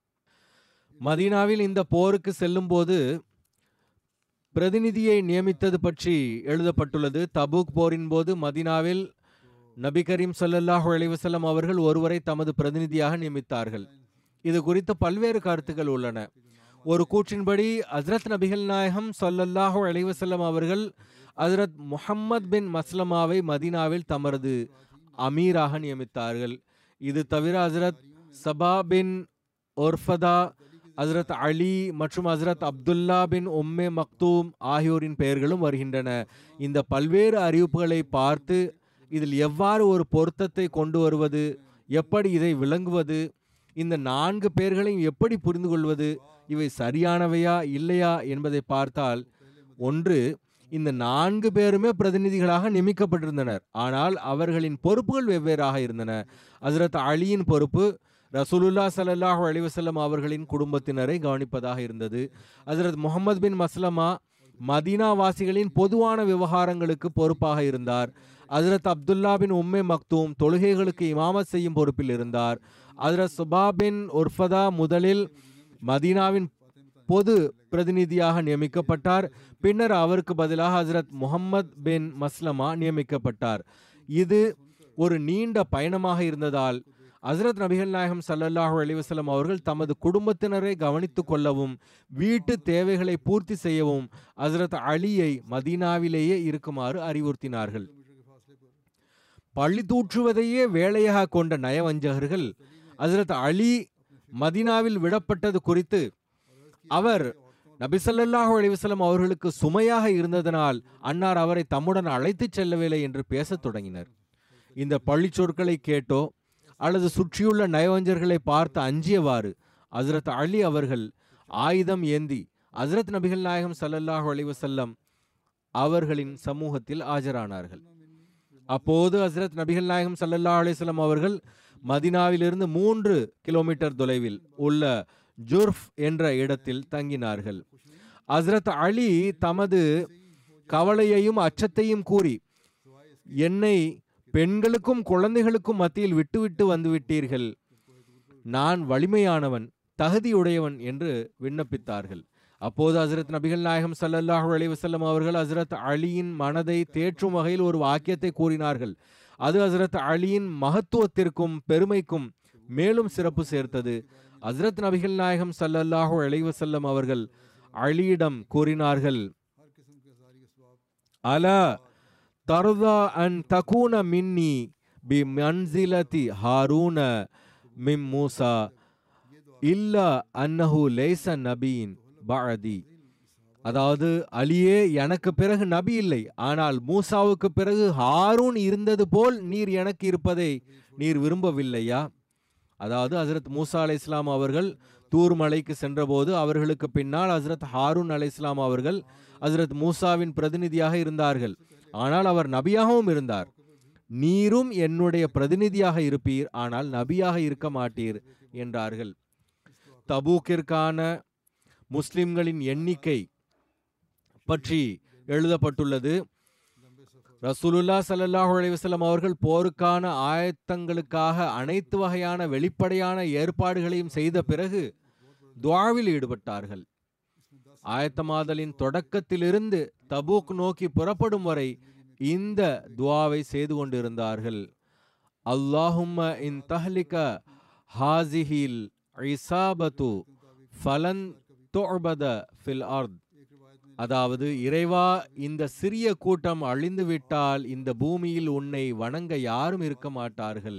மதீனாவில் இந்த போருக்கு செல்லும்போது பிரதிநிதியை நியமித்தது பற்றி எழுதப்பட்டுள்ளது தபூக் போரின் போது மதீனாவில் நபி கரீம் ஸல்லல்லாஹு அலைஹி வஸல்லம் அவர்கள் ஒருவரை தமது பிரதிநிதியாக நியமித்தார்கள் இது குறித்து பல்வேறு கருத்துக்கள் உள்ளன ஒரு கூற்றின்படி ஹஸ்ரத் நபிகள் நாயகம் ஸல்லல்லாஹு அலைஹி வஸல்லம் அவர்கள் ஹஸ்ரத் முஹம்மத் பின் மஸ்லமாவை மதீனாவில் தமது அமீராக நியமித்தார்கள் இது தவிர ஹஸ்ரத் சபா பின் ஒர்ஃபதா ஹஸ்ரத் அலி மற்றும் ஹஸ்ரத் அப்துல்லா பின் உம்மே மக்தூம் ஆகியோரின் பெயர்களும் வருகின்றன இந்த பல்வேறு அறிவிப்புகளை பார்த்து இதில் எவ்வாறு ஒரு பொருத்தத்தை கொண்டு வருவது எப்படி இதை விளங்குவது இந்த நான்கு பெயர்களையும் எப்படி புரிந்து கொள்வது இவை சரியானவையா இல்லையா என்பதை பார்த்தால் ஒன்று இந்த நான்கு பேருமே பிரதிநிதிகளாக நியமிக்கப்பட்டிருந்தனர் ஆனால் அவர்களின் பொறுப்புகள் வெவ்வேறாக இருந்தன ஹசரத் அலியின் பொறுப்பு ரசூலுல்லா ஸல்லல்லாஹு அலைஹி வஸல்லம் அவர்களின் குடும்பத்தினரை கவனிப்பதாக இருந்தது ஹசரத் முகமது பின் மஸ்லமா மதீனா வாசிகளின் பொதுவான விவகாரங்களுக்கு பொறுப்பாக இருந்தார் ஹசரத் அப்துல்லா பின் உம்மே மக்தூம் தொழுகைகளுக்கு இமாமத் செய்யும் பொறுப்பில் இருந்தார் ஹசரத் சுபா பின் உர்ஃபதா முதலில் மதீனாவின் பொது பிரதிநிதியாக நியமிக்கப்பட்டார் பின்னர் அவருக்கு பதிலாக ஹசரத் முகமது பின் மஸ்லமா நியமிக்கப்பட்டார் இது ஒரு நீண்ட பயணமாக இருந்ததால் ஹசரத் நபிகள் நாயகம் ஸல்லல்லாஹு அலைஹி வஸல்லம் அவர்கள் தமது குடும்பத்தினரை கவனித்துக் கொள்ளவும் வீட்டு தேவைகளை பூர்த்தி செய்யவும் ஹசரத் அலியை மதீனாவிலேயே இருக்குமாறு அறிவுறுத்தினார்கள் பள்ளி தூற்றுவதையே வேலையாக கொண்ட நயவஞ்சகர்கள் ஹசரத் அலி மதீனாவில் விடப்பட்டது குறித்து அவர் நபிசல்லாஹு அலிவசலம் அவர்களுக்கு சுமையாக இருந்ததனால் அன்னார் அவரை தம்முடன் அழைத்துச் செல்லவில்லை என்று பேசத் தொடங்கினர் இந்த பள்ளிச் சொற்களை கேட்டோ அல்லது சுற்றியுள்ள நயவஞ்சர்களை பார்த்து அஞ்சியவாறு ஹசரத் அலி அவர்கள் ஆயுதம் ஏந்தி ஹசரத் நபிகள் நாயகம் ஸல்லல்லாஹு அலைஹி வஸல்லம் அவர்களின் சமூகத்தில் ஆஜரானார்கள் அப்போது ஹசரத் நபிகள் நாயகம் ஸல்லல்லாஹு அலைஹி வஸல்லம் அவர்கள் மதினாவிலிருந்து மூன்று கிலோமீட்டர் தொலைவில் உள்ள ஜுர்ஃப் என்ற இடத்தில் தங்கினார்கள் ஹசரத் அலி தமது கவலையையும் அச்சத்தையும் கூறி என்னை பெண்களுக்கும் குழந்தைகளுக்கும் மத்தியில் விட்டுவிட்டு வந்துவிட்டீர்கள் நான் வலிமையானவன் தகுதியுடையவன் என்று விண்ணப்பித்தார்கள் அப்போது ஹசரத் நபிகள் நாயகம் ஸல்லல்லாஹு அலைஹி வஸல்லம் அவர்கள் ஹசரத் அலியின் மனதை தேற்றும் வகையில் ஒரு வாக்கியத்தை கூறினார்கள் அது ஹசரத் அலியின் மகத்துவத்திற்கும் பெருமைக்கும் மேலும் சிறப்பு சேர்த்தது ஹசரத் நபிகள் நாயகம் ஸல்லல்லாஹு அலைஹி வஸல்லம் அவர்கள் அலியிடம் கூறினார்கள் அலா தர்தா அன் தகூன மின்னி பி மன்சிலதி ஹாரூன மிம் மூசா இல்லா அன்னஹு லேச நபியின் பஅதி அதாவது அலியே எனக்கு பிறகு நபி இல்லை ஆனால் மூசாவுக்கு பிறகு ஹாரூன் இருந்தது போல் நீர் எனக்கு இருப்பதை நீர் விரும்பவில்லையா அதாவது ஹசரத் மூசா அலை இஸ்லாம் அவர்கள் தூர் மலைக்கு சென்றபோது அவர்களுக்கு பின்னால் ஹசரத் ஹாரூன் அலை இஸ்லாம் அவர்கள் ஹசரத் மூசாவின் பிரதிநிதியாக இருந்தார்கள் ஆனால் அவர் நபியாகவும் இருந்தார் நீரும் என்னுடைய பிரதிநிதியாக இருப்பீர் ஆனால் நபியாக இருக்க மாட்டீர் என்றார்கள் தபூக்கிற்கான முஸ்லிம்களின் எண்ணிக்கை பற்றி எழுதப்பட்டுள்ளது ரசூலுல்லா ஸல்லல்லாஹு அலைஹி வஸல்லம் அவர்கள் போருக்கான ஆயத்தங்களுக்காக அனைத்து வகையான வெளிப்படையான ஏற்பாடுகளையும் செய்த பிறகு துவாவில் ஈடுபட்டார்கள் ஆயத்தமாதலின் தொடக்கத்திலிருந்து தபூக் நோக்கி புறப்படும் வரை இந்த துவாவை செய்து கொண்டிருந்தார்கள் அல்லாஹும்ம இன் தஹ்லிக ஹாசிஹில் இசாபத்து ஃபலன் துஅபத ஃபில் அர்த் அதாவது இறைவா இந்த சிறிய கூட்டம் அழிந்து விட்டால் இந்த பூமியில் உன்னை வணங்க யாரும் இருக்க மாட்டார்கள்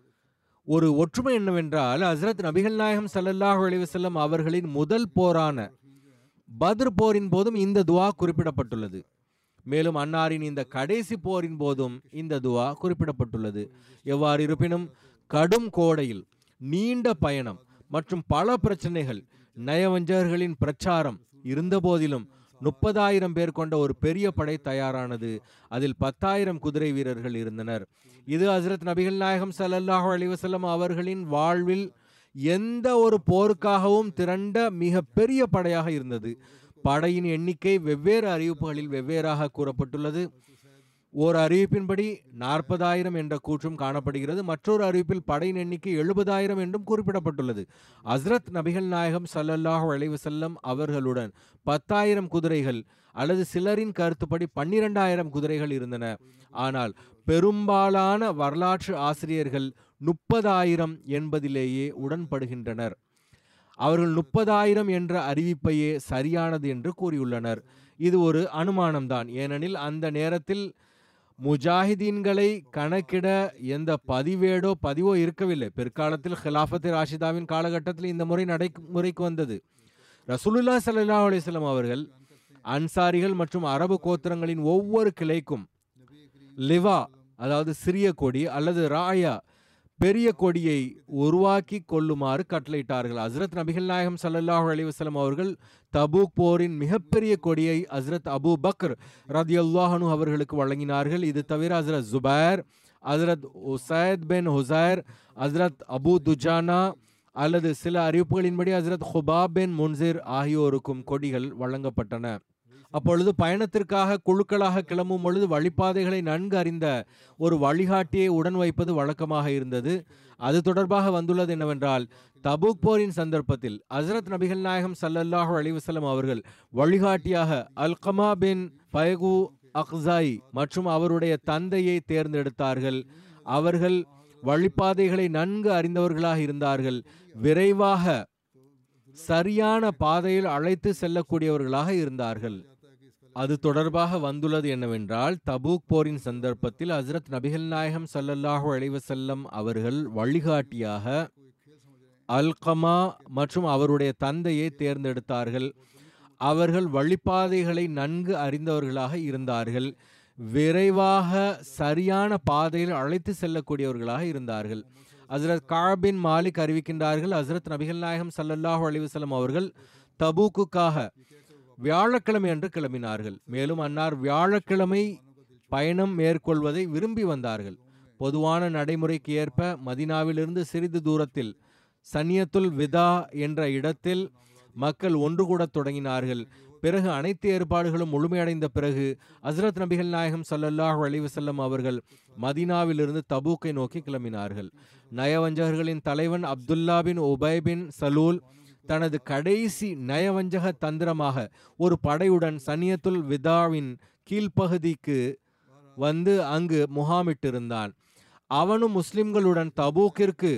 ஒரு ஒற்றுமை என்னவென்றால் ஹசரத் நபிகள் நாயகம் ஸல்லல்லாஹு அலைஹி வஸல்லம் அவர்களின் முதல் போரான பத்ர் போரின் போதும் இந்த துவா குறிப்பிடப்பட்டுள்ளது மேலும் அன்னாரின் இந்த கடைசி போரின் போதும் இந்த துவா குறிப்பிடப்பட்டுள்ளது எவ்வாறு இருப்பினும் கடும் கோடையில் நீண்ட பயணம் மற்றும் பல பிரச்சனைகள் நயவஞ்சகர்களின் பிரச்சாரம் இருந்தபோதிலும் முப்பதாயிரம் பேர் கொண்ட ஒரு பெரிய படை தயாரானது அதில் பத்தாயிரம் குதிரை வீரர்கள் இருந்தனர் இது ஹசரத் நபிகள் நாயகம் ஸல்லல்லாஹு அலைஹி வஸல்லம் அவர்களின் வாழ்வில் எந்த ஒரு போருக்காகவும் திரண்ட மிக பெரிய படையாக இருந்தது படையின் எண்ணிக்கை வெவ்வேறு அறிவிப்புகளில் வெவ்வேறாக கூறப்பட்டுள்ளது ஓர் அறிவிப்பின்படி நாற்பதாயிரம் என்ற கூற்றும் காணப்படுகிறது மற்றொரு அறிவிப்பில் படையின் எண்ணிக்கை எழுபதாயிரம் என்றும் குறிப்பிடப்பட்டுள்ளது ஹஸ்ரத் நபிகள் நாயகம் ஸல்லல்லாஹு அலைஹி வஸல்லம் அவர்களுடன் பத்தாயிரம் குதிரைகள் அல்லது சிலரின் கருத்துப்படி பன்னிரெண்டாயிரம் குதிரைகள் இருந்தன ஆனால் பெரும்பாலான வரலாற்று ஆசிரியர்கள் முப்பதாயிரம் என்பதிலேயே உடன்படுகின்றனர் அவர்கள் முப்பதாயிரம் என்ற அறிவிப்பையே சரியானது என்று கூறியுள்ளனர் இது ஒரு அனுமானம்தான் ஏனெனில் அந்த நேரத்தில் முஜாஹிதீன்களை கணக்கிட எந்த பதிவேடோ பதிவோ இருக்கவில்லை பிற்காலத்தில் ஹிலாஃபத் ராஷிதாவின் காலகட்டத்தில் இந்த முறை நடைமுறைக்கு வந்தது ரசூலுல்லா ஸல்லல்லாஹு அலைஹி வஸல்லம் அவர்கள் அன்சாரிகள் மற்றும் அரபு கோத்திரங்களின் ஒவ்வொரு கிளைக்கும் லிவா அதாவது சிறிய கொடி அல்லது ராயா பெரிய கொடியை உருவாக்கி கொள்ளுமாறு கட்டளையிட்டார்கள் ஹஸ்ரத் நபிகள் நாயகம் ஸல்லல்லாஹு அலைஹி வஸல்லம் அவர்கள் தபூக் போரின் மிகப்பெரிய கொடியை ஹஸ்ரத் அபூ பக்ர் ரதியல்லாஹனு அவர்களுக்கு வழங்கினார்கள் இது தவிர ஹஸ்ரத் ஜுபைர் ஹஸ்ரத் உசைத் பின் ஹுசைர் ஹஸ்ரத் அபு துஜானா அல்லது சில அறிவிப்புகளின்படி ஹஸ்ரத் ஹுபாப் பின் முன்சிர் ஆகியோருக்கும் கொடிகள் வழங்கப்பட்டன அப்பொழுது பயணத்திற்காக குழுக்களாக கிளம்பும் பொழுது வழிபாதைகளை நன்கு அறிந்த ஒரு வழிகாட்டியை உடன் வைப்பது வழக்கமாக இருந்தது அது தொடர்பாக வந்துள்ளது என்னவென்றால் தபூக் போரின் சந்தர்ப்பத்தில் ஹசரத் நபிகள் நாயகம் ஸல்லல்லாஹு அலைஹி வஸல்லம் அவர்கள் வழிகாட்டியாக அல்கமா பின் பயகு அக்ஸாய் மற்றும் அவருடைய தந்தையை தேர்ந்தெடுத்தார்கள் அவர்கள் வழிபாதைகளை நன்கு அறிந்தவர்களாக இருந்தார்கள் விரைவாக சரியான பாதையில் அழைத்து செல்லக்கூடியவர்களாக இருந்தார்கள் அது தொடர்பாக வந்துள்ளது என்னவென்றால் தபூக் போரின் சந்தர்ப்பத்தில் ஹசரத் நபிகள் நாயகம் ஸல்லல்லாஹு அலைஹி வஸல்லம் அவர்கள் வழிகாட்டியாக அல்கமா மற்றும் அவருடைய தந்தையை தேர்ந்தெடுத்தார்கள் அவர்கள் வழிபாதைகளை நன்கு அறிந்தவர்களாக இருந்தார்கள் விரைவாக சரியான பாதையில் அழைத்து செல்லக்கூடியவர்களாக இருந்தார்கள் ஹசரத் காபின் மாலிக் அறிவிக்கின்றார்கள் ஹசரத் நபிகள் நாயகம் ஸல்லல்லாஹு அலைஹி வஸல்லம் அவர்கள் தபூக்குக்காக வியாழக்கிழமை அன்று கிளம்பினார்கள் மேலும் அன்னார் வியாழக்கிழமை பயணம் மேற்கொள்வதை விரும்பி வந்தார்கள் பொதுவான நடைமுறைக்கு ஏற்ப மதினாவிலிருந்து சிறிது தூரத்தில் சன்னியத்துல் விதா என்ற இடத்தில் மக்கள் ஒன்று கூடத் தொடங்கினார்கள் பிறகு அனைத்து ஏற்பாடுகளும் முழுமையடைந்த பிறகு ஹஸ்ரத் நபிகள் நாயகம் ஸல்லல்லாஹு அலைஹி வஸல்லம் அவர்கள் மதீனாவிலிருந்து தபூக்கை நோக்கி கிளம்பினார்கள் நயவஞ்சகர்களின் தலைவன் அப்துல்லா பின் உபை பின் சலூல் தனது கடைசி நயவஞ்சக தந்திரமாக ஒரு படையுடன் சனியத்துல் விதாவின் கீழ்ப்பகுதிக்கு வந்து அங்கு முகாமிட்டிருந்தான் அவனும் முஸ்லிம்களுடன் தபூக்கிற்கு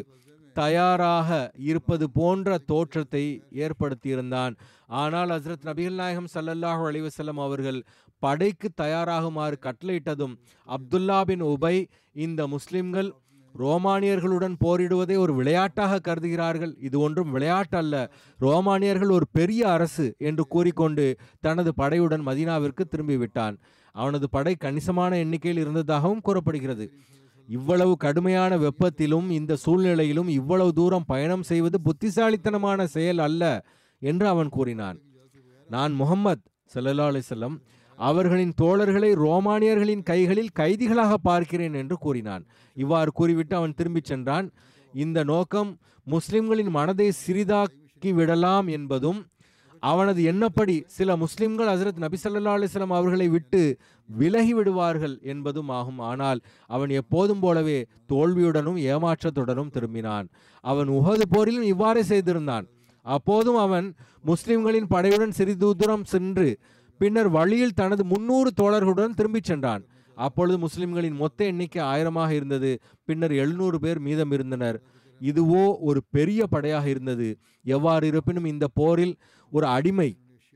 தயாராக இருப்பது போன்ற தோற்றத்தை ஏற்படுத்தியிருந்தான் ஆனால் ஹஸ்ரத் நபிகள் நாயகம் ஸல்லல்லாஹு அலைஹி வஸல்லம் அவர்கள் படைக்கு தயாராகுமாறு கட்டளையிட்டதும் அப்துல்லா பின் உபை இந்த முஸ்லிம்கள் ரோமானியர்களுடன் போரிடுவதை ஒரு விளையாட்டாக கருதுகிறார்கள் இது ஒன்றும் விளையாட்டு அல்ல ரோமானியர்கள் ஒரு பெரிய அரசு என்று கூறிக்கொண்டு தனது படையுடன் மதீனாவிற்கு திரும்பிவிட்டான் அவனது படை கணிசமான எண்ணிக்கையில் இருந்ததாகவும் கூறப்படுகிறது இவ்வளவு கடுமையான வெப்பத்திலும் இந்த சூழ்நிலையிலும் இவ்வளவு தூரம் பயணம் செய்வது புத்திசாலித்தனமான செயல் அல்ல என்று அவன் கூறினான் நான் முகம்மது ஸல்லல்லாஹு அலைஹி வஸல்லம் அவர்களின் தோழர்களை ரோமானியர்களின் கைகளில் கைதிகளாக பார்க்கிறேன் என்று கூறினான் இவ்வாறு கூறிவிட்டு அவன் திரும்பிச் சென்றான் இந்த நோக்கம் முஸ்லிம்களின் மனதை சிறிதாக்கி விடலாம் என்பதும் அவனது எண்ணப்படி சில முஸ்லிம்கள் ஹசரத் நபி ஸல்லல்லாஹு அலைஹி வஸல்லம் அவர்களை விட்டு விலகி விடுவார்கள் என்பதும் ஆகும் ஆனால் அவன் எப்போதும் போலவே தோல்வியுடனும் ஏமாற்றத்துடனும் திரும்பினான் அவன் உஹது போரிலும் இவ்வாறே செய்திருந்தான் அப்போதும் அவன் முஸ்லிம்களின் படையுடன் சிறிது தூரம் சென்று பின்னர் வழியில் தனது முன்னூறு தோழர்களுடன் திரும்பிச் சென்றான் அப்பொழுது முஸ்லிம்களின் மொத்த எண்ணிக்கை ஆயிரமாக இருந்தது பின்னர் எழுநூறு பேர் மீதம் இருந்தனர் இதுவோ ஒரு பெரிய படையாக இருந்தது எவ்வாறு இருப்பினும் இந்த போரில் ஒரு அடிமை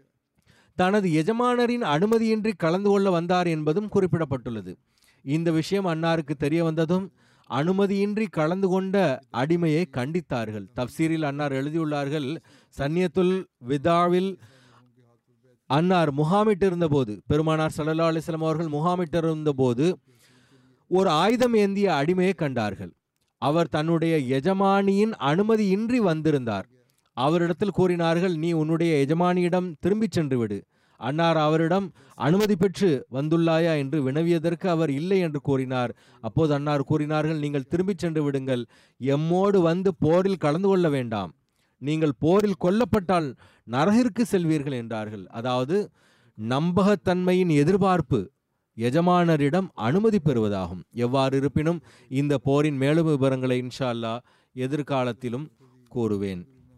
தனது எஜமானரின் அனுமதியின்றி கலந்து கொள்ள வந்தார் என்பதும் குறிப்பிடப்பட்டுள்ளது இந்த விஷயம் அன்னாருக்கு தெரிய வந்ததும் அனுமதியின்றி கலந்து கொண்ட அடிமையை கண்டித்தார்கள் தப்சீரில் அன்னார் எழுதியுள்ளார்கள் சன்னியத்துல் விதாவில் அன்னார் முகாமிட்டிருந்த போது பெருமானார் சல்லல்லா அலிஸ்லாம் அவர்கள் முகாமிட்டிருந்த போது ஒரு ஆயுதம் ஏந்திய அடிமையை கண்டார்கள் அவர் தன்னுடைய எஜமானியின் அனுமதியின்றி வந்திருந்தார் அவரிடத்தில் கூறினார்கள் நீ உன்னுடைய எஜமானியிடம் திரும்பிச் சென்று விடு அன்னார் அவரிடம் அனுமதி பெற்று வந்துள்ளாயா என்று வினவியதற்கு அவர் இல்லை என்று கூறினார் அப்போது அன்னார் கூறினார்கள் நீங்கள் திரும்பிச் சென்று விடுங்கள் எம்மோடு வந்து போரில் கலந்து கொள்ள வேண்டாம் நீங்கள் போரில் கொல்லப்பட்டால் நரகிற்கு செல்வீர்கள் என்றார்கள் அதாவது நம்பகத்தன்மையின் எதிர்பார்ப்பு எஜமானரிடம் அனுமதி பெறுவதாகும் எவ்வாறு இருப்பினும் இந்த போரின் மேலும் விவரங்களை இன்ஷா அல்லாஹ் எதிர்காலத்திலும் கூறுவேன்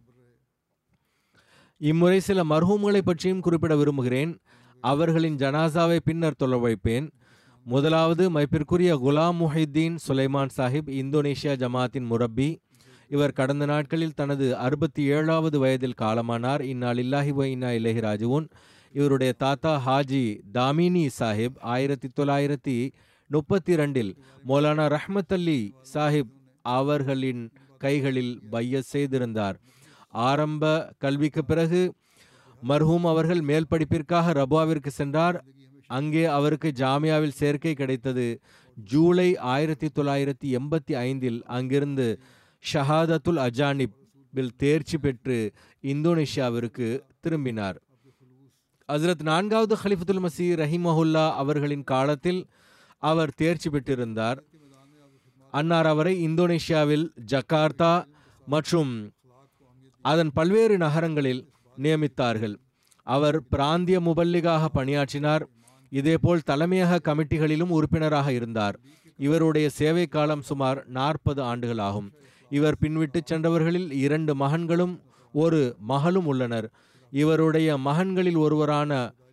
இம்முறை சில மர்ஹூம்களை பற்றியும் குறிப்பிட விரும்புகிறேன் அவர்களின் ஜனாசாவை பின்னர் தொலை வைப்பேன் முதலாவது மைப்பிற்குரிய குலாம் முஹித்தீன் சுலைமான் சாஹிப் இந்தோனேஷியா ஜமாத்தின் முரப்பி இவர் கடந்த நாட்களில் தனது அறுபத்தி ஏழாவது வயதில் காலமானார் இந்நாள் இல்லாஹி வ இன்னா இலஹி ராஜுவன் இவருடைய தாத்தா ஹாஜி தாமினி சாஹிப் ஆயிரத்தி தொள்ளாயிரத்தி முப்பத்தி ரெண்டில் மௌலானா ரஹ்மத் அலி சாஹிப் அவர்களின் கைகளில் பைய செய்திருந்தார் ஆரம்ப கல்விக்கு பிறகு மர்ஹூம் அவர்கள் மேல் படிப்பிற்காக ரபாவிற்கு சென்றார் அங்கே அவருக்கு ஜாமியாவில் சேர்க்கை கிடைத்தது ஜூலை ஆயிரத்தி தொள்ளாயிரத்தி எண்பத்தி ஐந்தில் அங்கிருந்து ஷஹாதத்துல் அஜானிபில் தேர்ச்சி பெற்று இந்தோனேஷியாவிற்கு திரும்பினார் ஹசரத் நான்காவது ஹலிஃபத்துல் மசி ரஹிமஹுல்லா அவர்களின் காலத்தில் அவர் தேர்ச்சி பெற்றிருந்தார் அன்னார் அவரை இந்தோனேஷியாவில் ஜகார்த்தா மற்றும் அதன் பல்வேறு நகரங்களில் நியமித்தார்கள் அவர் பிராந்திய முபல்லிகாக பணியாற்றினார் இதேபோல் தலைமையக கமிட்டிகளிலும் உறுப்பினராக இருந்தார் இவருடைய சேவை காலம் சுமார் நாற்பது ஆண்டுகள் ஆகும் இவர் பின்விட்டு சென்றவர்களில் இரண்டு மகன்களும் ஒரு மகளும் உள்ளனர் இவருடைய மகன்களில் ஒருவரான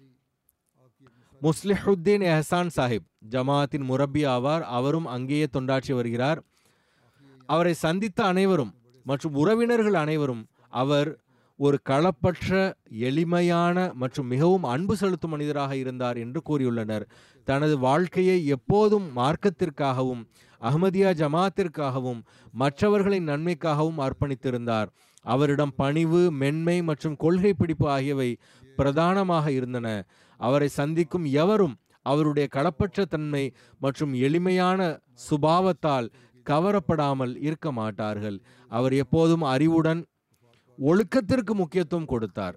முஸ்லிஹுத்தீன் எஹசான் சாஹிப் ஜமாத்தின் முரப்பி ஆவார் அவரும் அங்கேயே தொண்டாற்றி வருகிறார் அவரை சந்தித்த அனைவரும் மற்றும் உறவினர்கள் அனைவரும் அவர் ஒரு களப்பற்ற எளிமையான மற்றும் மிகவும் அன்பு செலுத்தும் மனிதராக இருந்தார் என்று கூறியுள்ளனர் தனது வாழ்க்கையை எப்போதும் மார்க்கத்திற்காகவும் அஹ்மதியா ஜமாத்திற்காகவும் மற்றவர்களின் நன்மைக்காகவும் அர்ப்பணித்திருந்தார் அவரிடம் பணிவு மென்மை மற்றும் கொள்கை பிடிப்பு ஆகியவை பிரதானமாக இருந்தன அவரை சந்திக்கும் எவரும் அவருடைய களப்பற்ற தன்மை மற்றும் எளிமையான சுபாவத்தால் கவரப்படாமல் இருக்க மாட்டார்கள் அவர் எப்போதும் அறிவுடன் ஒழுக்கத்திற்கு முக்கியத்துவம் கொடுத்தார்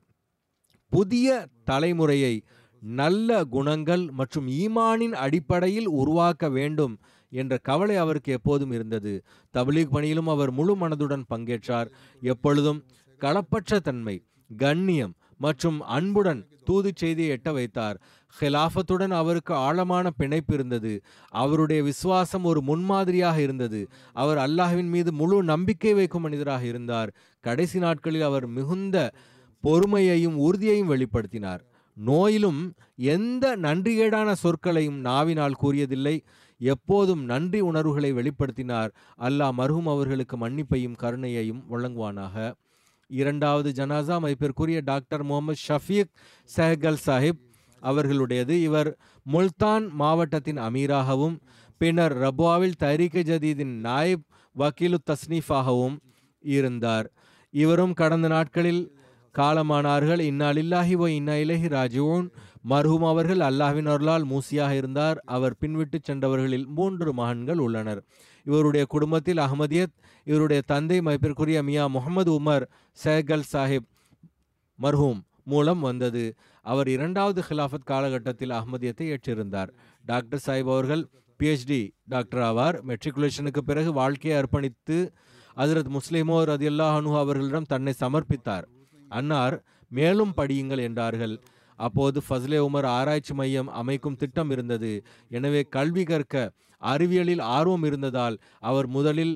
புதிய தலைமுறையை நல்ல குணங்கள் மற்றும் ஈமானின் அடிப்படையில் உருவாக்க வேண்டும் என்ற கவலை அவருக்கு எப்போதும் இருந்தது தப்லீக் பணியிலும் அவர் முழு மனதுடன் பங்கேற்றார் எப்பொழுதும் களப்பற்ற தன்மை கண்ணியம் மற்றும் அன்புடன் தூது செய்தியை எட்ட வைத்தார் ஹிலாஃபத்துடன் அவருக்கு ஆழமான பிணைப்பு இருந்தது அவருடைய விசுவாசம் ஒரு முன்மாதிரியாக இருந்தது அவர் அல்லாஹ்வின் மீது முழு நம்பிக்கை வைக்கும் மனிதராக இருந்தார் கடைசி நாட்களில் அவர் மிகுந்த பொறுமையையும் உறுதியையும் வெளிப்படுத்தினார் நோயிலும் எந்த நன்றிகேடான சொற்களையும் நாவினால் கூறியதில்லை எப்போதும் நன்றி உணர்வுகளை வெளிப்படுத்தினார் அல்லாஹ் மர்ஹூம் அவர்களுக்கு மன்னிப்பையும் கருணையையும் வழங்குவானாக இரண்டாவது ஜனாசா மதிப்பிற்குரிய டாக்டர் முகமது ஷஃபீக் செஹகல் சாஹிப் அவர்களுடையது இவர் முல்தான் மாவட்டத்தின் அமீராகவும் பின்னர் ரபுவாவில் தஹரீக் ஜதீதின் நாயிப் வக்கீலு தஸ்னீஃபாகவும் இருந்தார் இவரும் கடந்த நாட்களில் காலமானார்கள் இன்னாலில்லாஹி வ இன்னா இலஹி ராஜிவோன் மர்ஹூம் அவர்கள் அல்லாஹ்வின் அருளால் மூசியாக இருந்தார் அவர் பின்விட்டு சென்றவர்களில் மூன்று மகன்கள் உள்ளனர் இவருடைய குடும்பத்தில் அகமதியத் இவருடைய தந்தை மதிப்பிற்குரிய மியா முகமது உமர் சேகல் சாஹிப் மர்ஹூம் மூலம் வந்தது அவர் இரண்டாவது ஹிலாஃபத் காலகட்டத்தில் அஹ்மதியத்தை ஏற்றிருந்தார் டாக்டர் சாஹிப் அவர்கள் பிஹெச்டி டாக்டர் ஆவார் மெட்ரிகுலேஷனுக்கு பிறகு வாழ்க்கையை அர்ப்பணித்து ஹஜரத் முஸ்லிமோ ரதியுல்லா அனு அவர்களிடம் தன்னை சமர்ப்பித்தார் அன்னார் மேலும் படியுங்கள் என்றார்கள் அப்போது ஃபஸ்லே உமர் ஆராய்ச்சி மையம் அமைக்கும் திட்டம் இருந்தது எனவே கல்வி கற்க அறிவியலில் ஆர்வம் இருந்ததால் அவர் முதலில்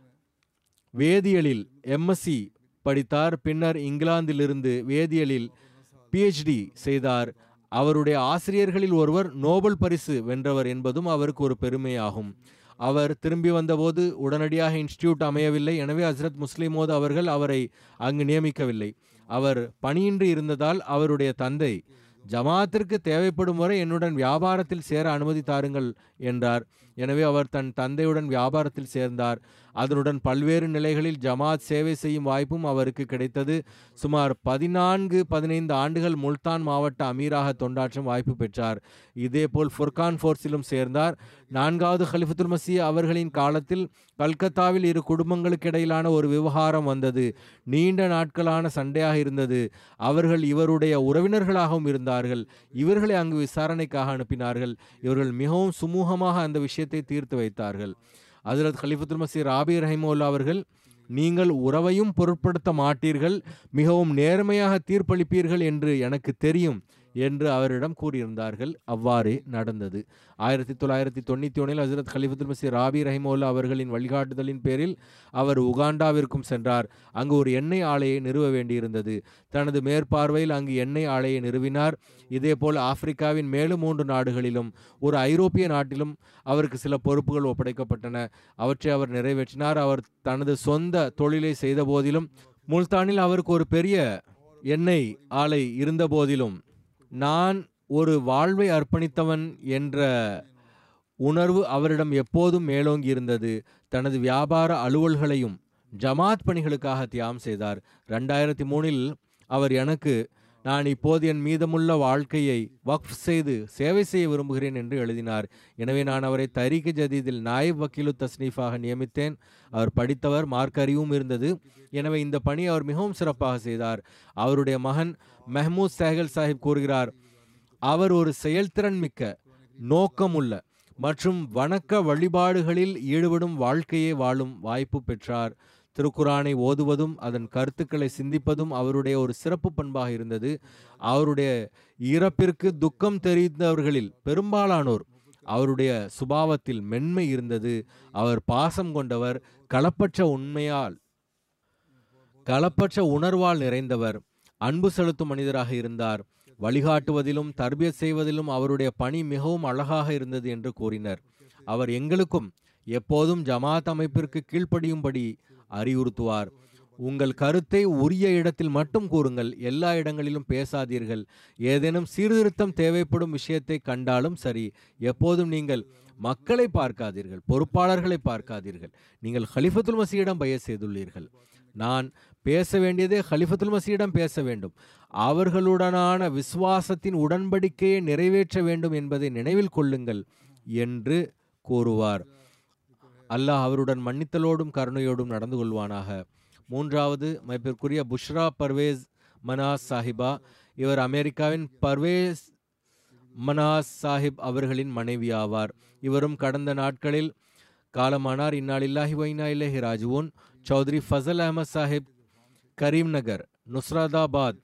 வேதியியலில் எம்எஸ்சி படித்தார் பின்னர் இங்கிலாந்திலிருந்து வேதியியலில் பிஹெச்டி செய்தார் அவருடைய ஆசிரியர்களில் ஒருவர் நோபல் பரிசு வென்றவர் என்பதும் அவருக்கு ஒரு பெருமையாகும் அவர் திரும்பி வந்தபோது உடனடியாக இன்ஸ்டிடியூட் அமையவில்லை எனவே ஹசரத் முஸ்லிமோது அவர்கள் அவரை அங்கு நியமிக்கவில்லை அவர் பணியின்றி இருந்ததால் அவருடைய தந்தை ஜமாத்திற்கு தேவைப்படும் வரை என்னுடன் வியாபாரத்தில் சேர அனுமதி தாருங்கள் என்றார் எனவே அவர் தன் தந்தையுடன் வியாபாரத்தில் சேர்ந்தார் அதனுடன் பல்வேறு நிலைகளில் ஜமாத் சேவை செய்யும் வாய்ப்பும் அவருக்கு கிடைத்தது சுமார் பதினான்கு பதினைந்து ஆண்டுகள் முல்தான் மாவட்ட அமீராக தொண்டாற்றும் வாய்ப்பு பெற்றார் இதேபோல் ஃபுர்கான் ஃபோர்ஸிலும் சேர்ந்தார் நான்காவது ஹலிஃபத்துல் மசி அவர்களின் காலத்தில் கல்கத்தாவில் இரு குடும்பங்களுக்கு இடையிலான ஒரு விவகாரம் வந்தது நீண்ட நாட்களான சண்டையாக இருந்தது அவர்கள் இவருடைய உறவினர்களாகவும் இருந்தார்கள் இவர்களை அங்கு விசாரணைக்காக அனுப்பினார்கள் இவர்கள் மிகவும் சுமூகமாக அந்த விஷயத்தை தீர்த்து வைத்தார்கள் ஹஜரத் ஹலிஃபத்துல் மசி ராபி ரஹிமுல்லா அவர்கள் நீங்கள் உறவையும் பொருட்படுத்த மாட்டீர்கள் மிகவும் நேர்மையாக தீர்ப்பளிப்பீர்கள் என்று எனக்கு தெரியும் என்று அவரிடம் கூறியிருந்தார்கள் அவ்வாறே நடந்தது ஆயிரத்தி தொள்ளாயிரத்தி தொண்ணூற்றி ஒன்றில் ஹசரத் ஹலிஃபத்துல் மசி ராபி ரஹிமோல்லா அவர்களின் வழிகாட்டுதலின் பேரில் அவர் உகாண்டாவிற்கும் சென்றார் அங்கு ஒரு எண்ணெய் ஆலையை நிறுவ வேண்டியிருந்தது தனது மேற்பார்வையில் அங்கு எண்ணெய் ஆலையை நிறுவினார் இதேபோல் ஆப்பிரிக்காவின் மேலும் மூன்று நாடுகளிலும் ஒரு ஐரோப்பிய நாட்டிலும் அவருக்கு சில பொறுப்புகள் ஒப்படைக்கப்பட்டன அவற்றை அவர் நிறைவேற்றினார் அவர் தனது சொந்த தொழிலை செய்த போதிலும் முல்தானில் அவருக்கு ஒரு பெரிய எண்ணெய் ஆலை இருந்த போதிலும் நான் ஒரு வாழ்வை அர்ப்பணித்தவன் என்ற உணர்வு அவரிடம் எப்போதும் மேலோங்கி இருந்தது தனது வியாபார அலுவல்களையும் ஜமாத் பணிகளுக்காக தியாகம் செய்தார் ரெண்டாயிரத்தி மூணில் அவர் எனக்கு நான் இப்போது என் மீதமுள்ள வாழ்க்கையை வக்ஃப் செய்து சேவை செய்ய விரும்புகிறேன் என்று எழுதினார் எனவே நான் அவரை தரீக்கு ஜதீதில் நாயிப் வக்கீலு தஸ்னீஃபாக நியமித்தேன் அவர் படித்தவர் மார்க் அறிவும் இருந்தது எனவே இந்த பணி அவர் மிகவும் சிறப்பாக செய்தார் அவருடைய மகன் மெஹமூத் சேகல் சாஹிப் கூறுகிறார் அவர் ஒரு செயல்திறன் மிக்க நோக்கமுள்ள மற்றும் வணக்க வழிபாடுகளில் ஈடுபடும் வாழ்க்கையை வாழும் வாய்ப்பு பெற்றார் திருக்குரானை ஓதுவதும் அதன் கருத்துக்களை சிந்திப்பதும் அவருடைய ஒரு சிறப்பு பண்பாக இருந்தது அவருடைய இறப்பிற்கு துக்கம் தெரிந்தவர்களில் பெரும்பாலானோர் அவருடைய சுபாவத்தில் மென்மை இருந்தது அவர் பாசம் கொண்டவர் களப்பற்ற உண்மையால் களப்பற்ற உணர்வால் நிறைந்தவர் அன்பு செலுத்தும் மனிதராக இருந்தார் வழிகாட்டுவதிலும் தர்பியத் செய்வதிலும் அவருடைய பணி மிகவும் அழகாக இருந்தது என்று கூறினர் அவர் எங்களுக்கும் எப்போதும் ஜமாத் அமைப்பிற்கு கீழ்ப்படியும்படி அறிவுறுத்துவார் உங்கள் கருத்தை உரிய இடத்தில் மட்டும் கூறுங்கள் எல்லா இடங்களிலும் பேசாதீர்கள் ஏதேனும் சீர்திருத்தம் தேவைப்படும் விஷயத்தை கண்டாலும் சரி எப்போதும் நீங்கள் மக்களை பார்க்காதீர்கள் பொறுப்பாளர்களை பார்க்காதீர்கள் நீங்கள் ஹலிஃபத்துல் மசீயிடம் பய செய்துள்ளீர்கள் நான் பேச வேண்டியதே ஹலிஃபத்துல் மசீயிடம் பேச வேண்டும் அவர்களுடனான விசுவாசத்தின் உடன்படிக்கையை நிறைவேற்ற வேண்டும் என்பதை நினைவில் கொள்ளுங்கள் என்று கூறுவார் அல்லாஹ் அவருடன் மன்னித்தலோடும் கருணையோடும் நடந்து கொள்வானாக மூன்றாவது மைப்பிற்குரிய புஷ்ரா பர்வேஸ் மனாஸ் சாஹிபா இவர் அமெரிக்காவின் பர்வேஸ் மனாஸ் சாஹிப் அவர்களின் மனைவி ஆவார் இவரும் கடந்த நாட்களில் காலமானார் இந்நாளில்லாஹி வைனா இல்லஹி ராஜுவோன் சௌத்ரி ஃபசல் அஹமத் சாஹிப் கரீம் நகர் நுஸ்ராதாபாத்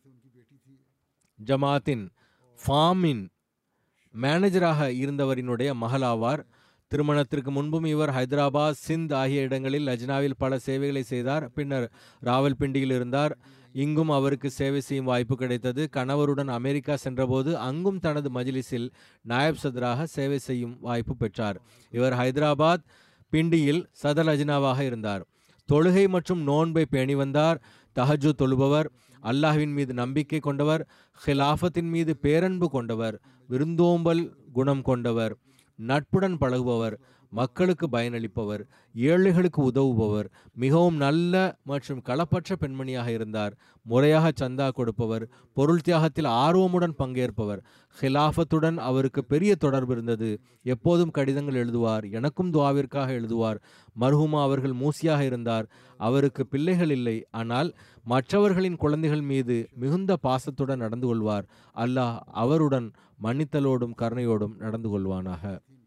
ஜமாத்தின் ஃபார்மின் மேனேஜராக இருந்தவரினுடைய மகளாவார் திருமணத்திற்கு முன்பும் இவர் ஹைதராபாத் சிந்த் ஆகிய இடங்களில் லஜ்னாவில் பல சேவைகளை செய்தார் பின்னர் ராவல்பிண்டியில் இருந்தார் இங்கும் அவருக்கு சேவை செய்யும் வாய்ப்பு கிடைத்தது கணவருடன் அமெரிக்கா சென்றபோது அங்கும் தனது மஜ்லிஸில் நாயப் சதராக சேவை செய்யும் வாய்ப்பு பெற்றார் இவர் ஹைதராபாத் பிண்டியில் சதர் லஜ்னாவாக இருந்தார் தொழுகை மற்றும் நோன்பை பேணி வந்தார் தஹஜு தொழுபவர் அல்லாஹ்வின் மீது நம்பிக்கை கொண்டவர் ஹிலாஃபத்தின் மீது பேரன்பு கொண்டவர் விருந்தோம்பல் குணம் கொண்டவர் நட்புடன் பழகுபவர் மக்களுக்கு பயனளிப்பவர் ஏழைகளுக்கு உதவுபவர் மிகவும் நல்ல மற்றும் களப்பற்ற பெண்மணியாக இருந்தார் முறையாக சந்தா கொடுப்பவர் பொருள் தியாகத்தில் ஆர்வமுடன் பங்கேற்பவர் ஹிலாஃபத்துடன் அவருக்கு பெரிய தொடர்பு இருந்தது எப்போதும் கடிதங்கள் எழுதுவார் எனக்கும் துவாவிற்காக எழுதுவார் மர்ஹூமா அவர்கள் மூசியாக இருந்தார் அவருக்கு பிள்ளைகள் இல்லை ஆனால் மற்றவர்களின் குழந்தைகள் மீது மிகுந்த பாசத்துடன் நடந்து கொள்வார் அல்லாஹ் அவருடன் மன்னித்தலோடும் கருணையோடும் நடந்து கொள்வானாக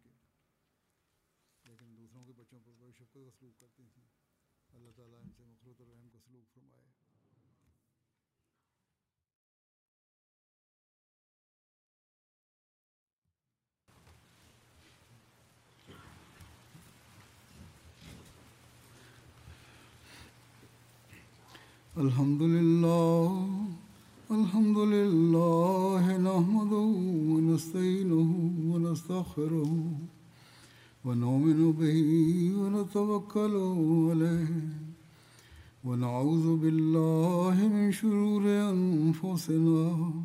लेकिन दूसरों के बच्चों पर बड़ी शफकत का सलूक करती थी अल्लाह ताला इनसे मखलूत और रहम का सलूक फरमाए الحمد لله الحمد لله نحمده ونستعينه ونستغفره ونؤمن به ونتوكل عليه ونعوذ بالله من شرور أنفسنا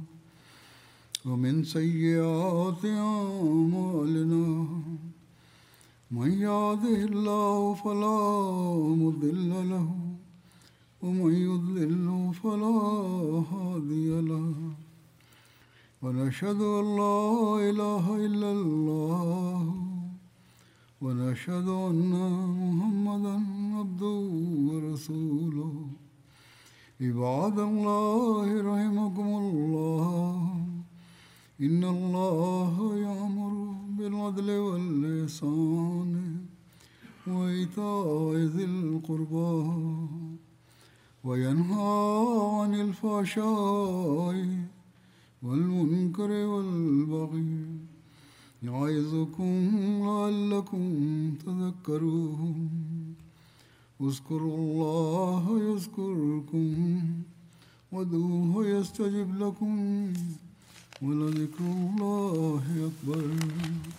ومن سيئات أعمالنا من يهده الله فلا مضل له ومن يضلل فلا هادي له ونشهد أن لا إله إلا الله ونشهد أن محمدا عبده ورسوله عباد الله رحمكم الله إن الله يأمر بالعدل والإحسان وإيتاء ذي القربى وينهى عن الفحشاء والمنكر والبغي يعظكم لعلكم تذكرون اذكروا الله يذكركم وادعوه يستجب لكم ولذكر الله أكبر